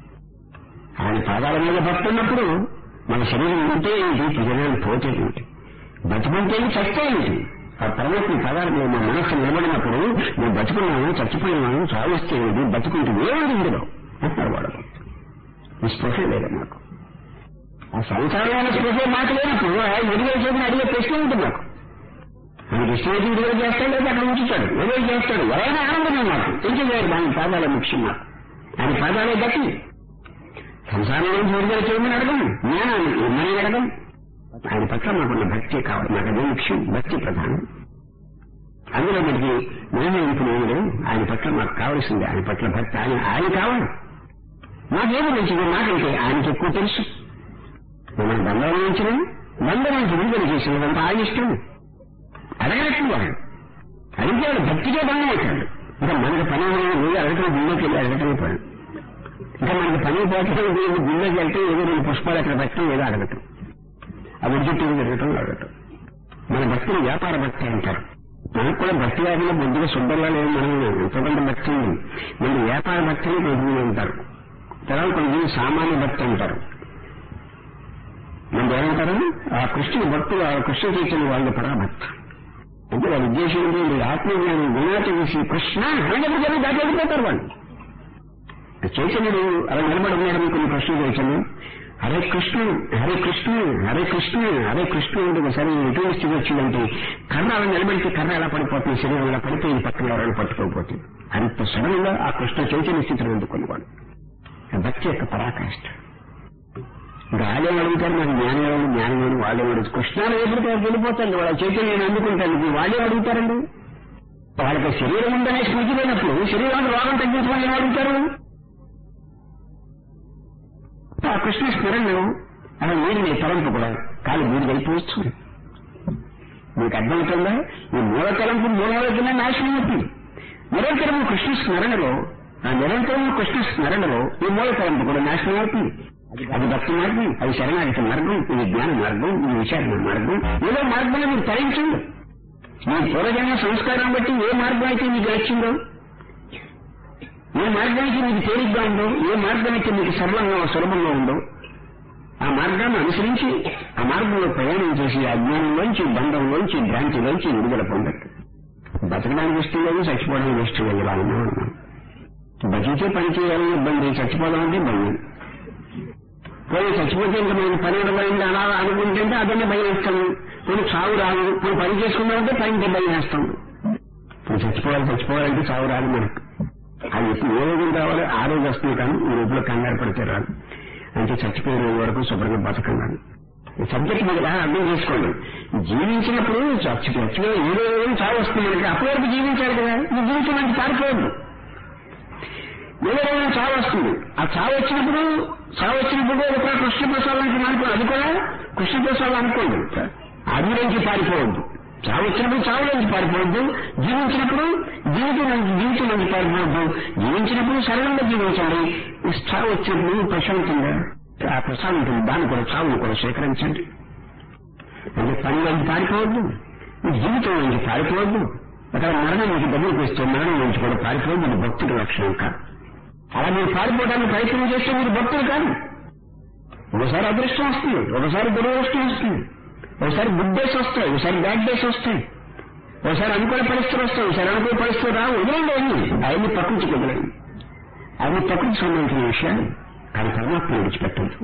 ఆయన పాదాల మీద భక్తి ఉన్నప్పుడు మన శరీరం ఉంటే ఏంటి ప్రజలను పోతే ఏంటి బతుకుంటే ఏంటి చస్తే ఏంటి ఆ పరమాత్మ పదాల మీద మా మనస్సు నిలబడినప్పుడు మేము బతుకున్నాము చచ్చిపోయినాము సాగిస్తే ఏంటి బతుకుంటే ఏమిటి ఇందులో అంటారు వాడు ఈ స్పృహ లేదు మాకు ఆ సంసారమైన స్పృహ మాకు లేనప్పుడు ఎదిగే చేసిన అడిగే ప్రశ్న ఉంటుంది మాకు ఆయన ఇష్టమైతే విడుదల చేస్తాడు లేదా అక్కడ ఉంచుతాడు విడుదల చేస్తాడు ఎవరైనా ఆనందమే మాకు తెలియజేయాలి దాని పాదాలే ముఖ్యం మాకు ఆయన పాదాలే గతి సంసారం నుంచి విడుదల చేయమని అడగం జ్ఞానాన్ని ఇమ్మని అడగం ఆయన పట్ల మాకున్న భక్తి కావాలి మాకు అదే ముఖ్యం భక్తి ప్రధానం అందులో మనకి నిర్ణయింపు లేదు ఆయన పట్ల మాకు కావలసింది ఆయన పట్ల భక్తి ఆయన ఆయన కావాలి మాకేమో మంచిది మాకంటే ఆయనకి ఎక్కువ తెలుసు మనం బంధం నుంచిన బంధం నుంచి విడుదల చేసినదంతా ఆయన ఇష్టం అడగనట్లు వాడు అడిగాడు భక్తిగా బంధం అవుతాడు ఇంకా మనకి పని ఏమైనా నువ్వు అడగటం గుళ్ళోకి వెళ్ళి అడగటమే పని ఇంకా మనకి పని పోతే గుళ్ళోకి వెళ్తే ఏదో రెండు పుష్పాలు అక్కడ పెట్టడం ఏదో అడగటం ఆ విద్యుత్ జరగటం అడగటం మన భక్తిని వ్యాపార భక్తి అంటారు మనకు కూడా భక్తి వ్యాధిలో బొద్దుగా శుభ్రంగా లేదు మనం ఎంతోకంత భక్తి ఉంది మన వ్యాపార భక్తిని కొంతమంది అంటారు తర్వాత కొంతమంది సామాన్య భక్తి అంటారు మన దేవం అంటారు ఆ కృష్ణుని భక్తులు ఆ కృష్ణ చైతన్య వాళ్ళ పరాభక్తి అంటే వాళ్ళ ఉద్దేశం ఏంటి వీళ్ళు ఆత్మజ్ఞానం గుణాచ చేసి కృష్ణ అన్నప్పుడు జరిగి దాటి వెళ్ళిపోతారు వాళ్ళు చైతన్యుడు అలా నిలబడి ఉన్నాడని కొన్ని ప్రశ్నలు చేశాను హరే కృష్ణ హరే కృష్ణ హరే కృష్ణ హరే కృష్ణ అంటే ఒకసారి ఎటువంటి స్థితి వచ్చిందంటే కర్ర అలా నిలబడితే కర్ర ఎలా పడిపోతుంది శరీరం ఎలా పడితే ఇది పక్కన ఎవరైనా పట్టుకోకపోతుంది అంత సడన్ గా ఆ కృష్ణ చైతన్య స్థితిలో అందుకున్నవాడు భక్తి యొక్క పరాకాష్ట ఇంకా వాళ్ళే అడుగుతారు నాకు జ్ఞానం ఎవరు జ్ఞానం ఎవరు వాళ్ళే అడుగుతారు కృష్ణాలు ఎప్పుడు వెళ్ళిపోతారు వాళ్ళ చైతన్యం అందుకుంటాను వాళ్ళే అడుగుతారండి వాళ్ళకి శరీరం ఉందనే స్మృతి లేనప్పుడు శరీరాన్ని రోగం తగ్గించమని ఏం అడుగుతారు ఆ కృష్ణ స్మరణలో అలా నీరు నీ తలంపు కూడా కాలు మూడు వెళ్ళిపోవచ్చు మీకు అర్థమవుతుందా ఈ మూల తలంపు మూలవైపునే నాశనం అవుతుంది నిరంతరము కృష్ణ స్మరణలో ఆ నిరంతరము కృష్ణ స్మరణలో ఈ మూల తలంపు కూడా నాశనం అవుతుంది అది భక్తి మార్గం అది శరణాగతి మార్గం ఇది జ్ఞాన మార్గం ఇది విచారణ మార్గం ఏదో మార్గంలో మీరు తరించండి మీ పూర్వజన్మ సంస్కారం బట్టి ఏ మార్గం అయితే మీకు వచ్చిందో ఏ మార్గానికి మీకు తేలిగ్గా ఉందో ఏ మార్గానికి మీకు సరళంగా సులభంగా ఉందో ఆ మార్గాన్ని అనుసరించి ఆ మార్గంలో ప్రయాణం చేసి అజ్ఞానంలోంచి బంధంలోంచి భ్రాంతిలోంచి విడుదల పొందండి బతకడానికి ఇష్టం లేదు చచ్చిపోవడానికి ఇష్టం లేదు ఇలా ఉన్నాం బతికే పని చేయాలని ఇబ్బంది చచ్చిపోవడం అంటే భయం పోయి చచ్చిపోతే ఇంకా మనం పని ఉండబోయింది అలా అనుకుంటే అదన్నీ భయం వేస్తాము కొన్ని చావు రాదు కొన్ని పని చేసుకున్నామంటే పని భయం వేస్తాం ఇప్పుడు చచ్చిపోవాలి చచ్చిపోవాలంటే చావు రాదు మనకు అది ఎప్పుడు ఏ రోజు రావాలి ఆ రోజు వస్తుంది కానీ ఈ రోజులో కంగారు పడితే రాదు అంటే చచ్చిపోయే రోజు వరకు శుభ్రంగా బతకన్నాను సబ్జెక్ట్ మీరు బాగా అర్థం చేసుకోండి జీవించినప్పుడు చచ్చి చచ్చిపోయి ఏదో రోజు చావు వస్తుంది మనకి అప్పటి వరకు జీవించాలి కదా ఈ జీవితం మనకి పారిపోవద్దు ఏదో రోజు చావు వస్తుంది ఆ చావు వచ్చినప్పుడు చావు వచ్చినప్పుడు ఒక కృష్ణ ప్రసాదానికి అనుకోండి అది కూడా కృష్ణ ప్రసాదం అనుకోండి అది నుంచి పారిపోవద్దు చావు వచ్చినప్పుడు చావు నుంచి పారిపోవద్దు జీవించినప్పుడు జీవితం నుంచి జీవితం నుంచి పారిపోవద్దు జీవించినప్పుడు సరళంగా జీవించండి చావు వచ్చినప్పుడు ప్రశాంతంగా ఆ ప్రశాంతం దాన్ని కూడా చావును కూడా స్వీకరించండి అంటే పని నుంచి పారిపోవద్దు జీవితం నుంచి పారిపోవద్దు అక్కడ మరణం నుంచి దగ్గరికి వస్తే మరణం నుంచి కూడా పారిపోవద్దు ఇది భక్తుడి లక్షణం కాదు అలా మీరు పారిపోవడానికి ప్రయత్నం చేస్తే మీరు భక్తులు కాదు ఒకసారి అదృష్టం వస్తుంది ఒకసారి దురదృష్టం వస్తుంది ఒకసారి గుడ్ డేస్ వస్తాయి ఒకసారి బ్యాడ్ డేస్ వస్తాయి ఒకసారి అనుకూల పరిస్థితులు వస్తాయి ఒకసారి అనుకూల పరిస్థితులు రావు వదిలేండి అన్ని అవన్నీ ప్రకృతికి వదిలేండి అవి ప్రకృతికి సంబంధించిన విషయాలు కానీ పరమాత్మ విడిచిపెట్టదు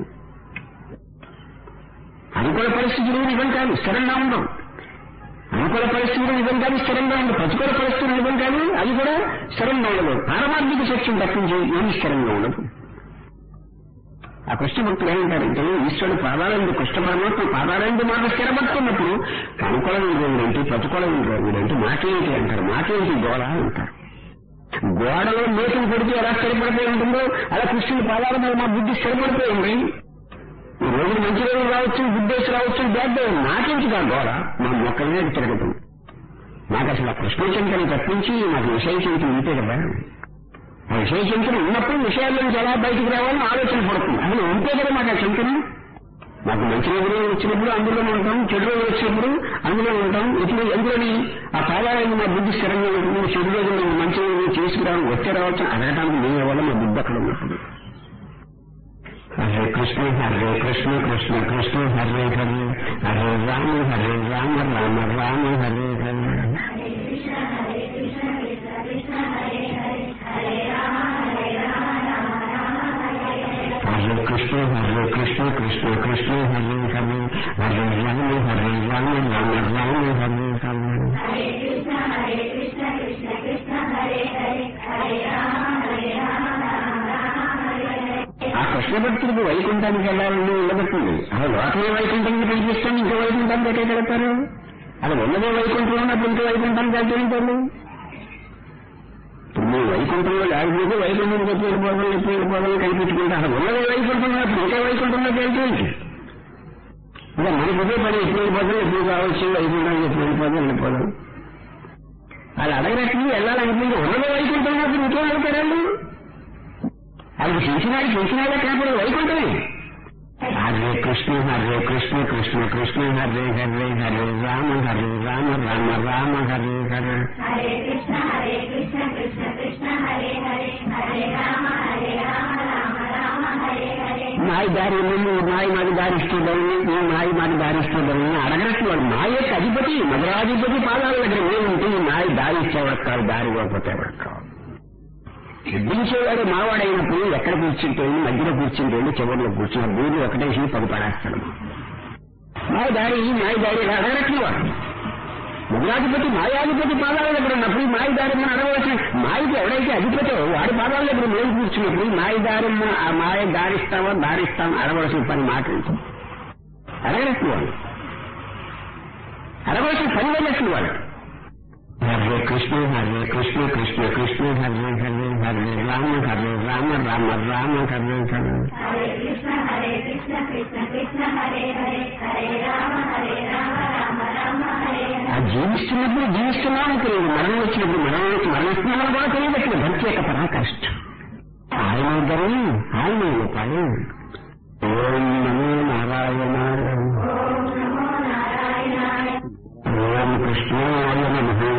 అనుకూల పరిస్థితులు నిజం కాదు స్థిరంగా ఉండవు అనుకూల పరిస్థితులు నిజం కాదు స్థిరంగా ఉండవు ప్రతికూల పరిస్థితులు నిజం కాదు అది కూడా స్థిరంగా ఉండదు పారమార్థిక సత్యం తప్పించి ఏమి స్థిరంగా ఉండదు ఆ కృష్ణ భక్తులు ఏమంటారంటే ఈశ్వరుడు పాదాలందు కృష్ణ పరమాత్మ పాదాలందు మాట స్థిరపడుతున్నప్పుడు అనుకూలమైన రోజులంటే ప్రతికూలమైన రోజులంటే మాకేంటి అంటారు మాకేంటి గోడ అంటారు గోడలో మేకలు కొడితే ఎలా స్థిరపడిపోయి ఉంటుందో అలా కృష్ణుని పాదాల మీద మా బుద్ధి స్థిరపడిపోయి ఉంది ఈ రోజులు మంచి రోజులు రావచ్చు గుడ్డేసి రావచ్చు బ్యాడ్ డే నాకెందుకు ఆ గోడ మా మొక్కల మీద తిరగటం నాకు అసలు ఆ కృష్ణ చింతన తప్పించి నాకు విషయ చింతన ఉంటే కదా ఆ విషయ చింతన ఉన్నప్పుడు విషయాల నుంచి ఎలా బయటికి రావాలని ఆలోచన పడుతుంది అసలు ఉంటే కదా మాకు ఆ చింతన మాకు మంచి రోజులు వచ్చినప్పుడు అందులోనే ఉంటాం చెడు రోజులు వచ్చినప్పుడు అందులో ఉంటాం ఇప్పుడు ఎందులోని ఆ పాదాలను మా బుద్ధి స్థిరంగా ఉంటుంది చెడు రోజులు మంచి రోజులు చేసుకురావడం వచ్చే రావచ్చు అడగటానికి మేము వల్ల మా బుద్ధి అక్కడ ఉన్నప్పుడు హరే కృష్ణ హరే కృష్ణ కృష్ణ కృష్ణ హరే హరే హరే రామ హరే రామ రామ రామ హరే హరే హరే కృష్ణ హరే కృష్ణ కృష్ణ కృష్ణ హరే హరే హరే రామ హరే రామ రామ రామ హరే హరే ఆ కృష్ణ భక్తుడికి వైకుంఠానికి వెళ్ళాలని ఉండబట్టింది అలా లోకమే వైకుంఠానికి పిలిపిస్తాను ఇంకా వైకుంఠానికి ఎక్కడ వెళ్తారు అలా ఉన్నదే వైకుంఠంలో ఉన్నప్పుడు ఇంకా వైకుంఠానికి వెళ్తూ ఉంటారు ఇప్పుడు మీరు వైకుంఠంలో లేకపోతే వైకుంఠంకి ఎప్పుడు వెళ్ళిపోవాలి ఎప్పుడు వెళ్ళిపోవాలని కనిపించుకుంటే అసలు ఉన్నదే వైకుంఠంలో ఉన్నప్పుడు ఇంకా వైకుంఠంలోకి వెళ్తూ ఉంటారు ఇంకా మనకి ఇదే పని ఎప్పుడు వెళ్ళిపోతాం ఎప్పుడు కావచ్చు వైకుంఠానికి ఎప్పుడు వెళ్ళిపోతాం వెళ్ళిపోదాం వాళ్ళు అడగనట్లు వెళ్ళాలనుకుంటే ఉన్నదే వైకుంఠంలో ఉన్నప్పుడు ఇంకేం వెళ్తారండి అది చేసినాడు చేసినాడే కాకపోతే వైకుంఠమే హరే కృష్ణ హరే కృష్ణ కృష్ణ కృష్ణ హరే హరే హరే రామ హరే రామ రామ రామ హరే హరే హరే కృష్ణ హరే కృష్ణ కృష్ణ కృష్ణ హరే హరే హరే రామ హరే రామ రామ రామ హరే హరే మాయ దారి నువ్వు మాయ మాది దారిస్తుండవు నువ్వు మాయ మాది దారిస్తుండవు అడగనట్లు వాడు మాయకు అధిపతి మధురాధిపతి పాదాల దగ్గర ఏముంటే ఈ మాయ దారి ఇచ్చేవాడు కాదు దారి ఇవ్వకపోతే ఎవరికి కాదు యుద్ధించేవాడు మావాడైనప్పుడు ఎక్కడ కూర్చుంటేండి మధ్యలో కూర్చుంటేండి చివరిలో కూర్చున్న బూరు ఒకటేసి పది పడేస్తాడు మాయ దారి మాయ దారి ఇలా అడగనట్లు వాడు మధురాధిపతి మాయాధిపతి పాదాల దగ్గర ఉన్నప్పుడు ఈ మాయ దారి మనం అడగవలసిన మాయకి ఎవడైతే అధిపతో వాడి పాదాల దగ్గర మేము కూర్చున్నప్పుడు ఈ మాయ దారి ఆ మాయ దారిస్తావా దారిస్తావా అడగవలసిన పని మాట్లాడుతుంది అడగనట్లు వాడు అడగవలసిన పని వెళ్ళట్లు వాడు హరే కృష్ణ హరే కృష్ణ కృష్ణ కృష్ణ హరే హరే హరే రామ హరే రామ రామ రామ హరే హరే హరే కృష్ణ హరే కృష్ణ కృష్ణ కృష్ణ హరే హరే హరే రామ హరే రామ రామ రామ హరే హరే ఆ జీవిస్తున్నప్పుడు జీవిస్తున్నామని తెలియదు మరణం వచ్చినప్పుడు మరణం వచ్చి మరణిస్తున్నామని కూడా తెలియదు భక్తి యొక్క పరాకష్ట ఆయన ఇద్దరు ఆయన ఉపాయం ఓం నమో నారాయణ ఓం నమో నారాయణాయ ఓం కృష్ణాయ నమః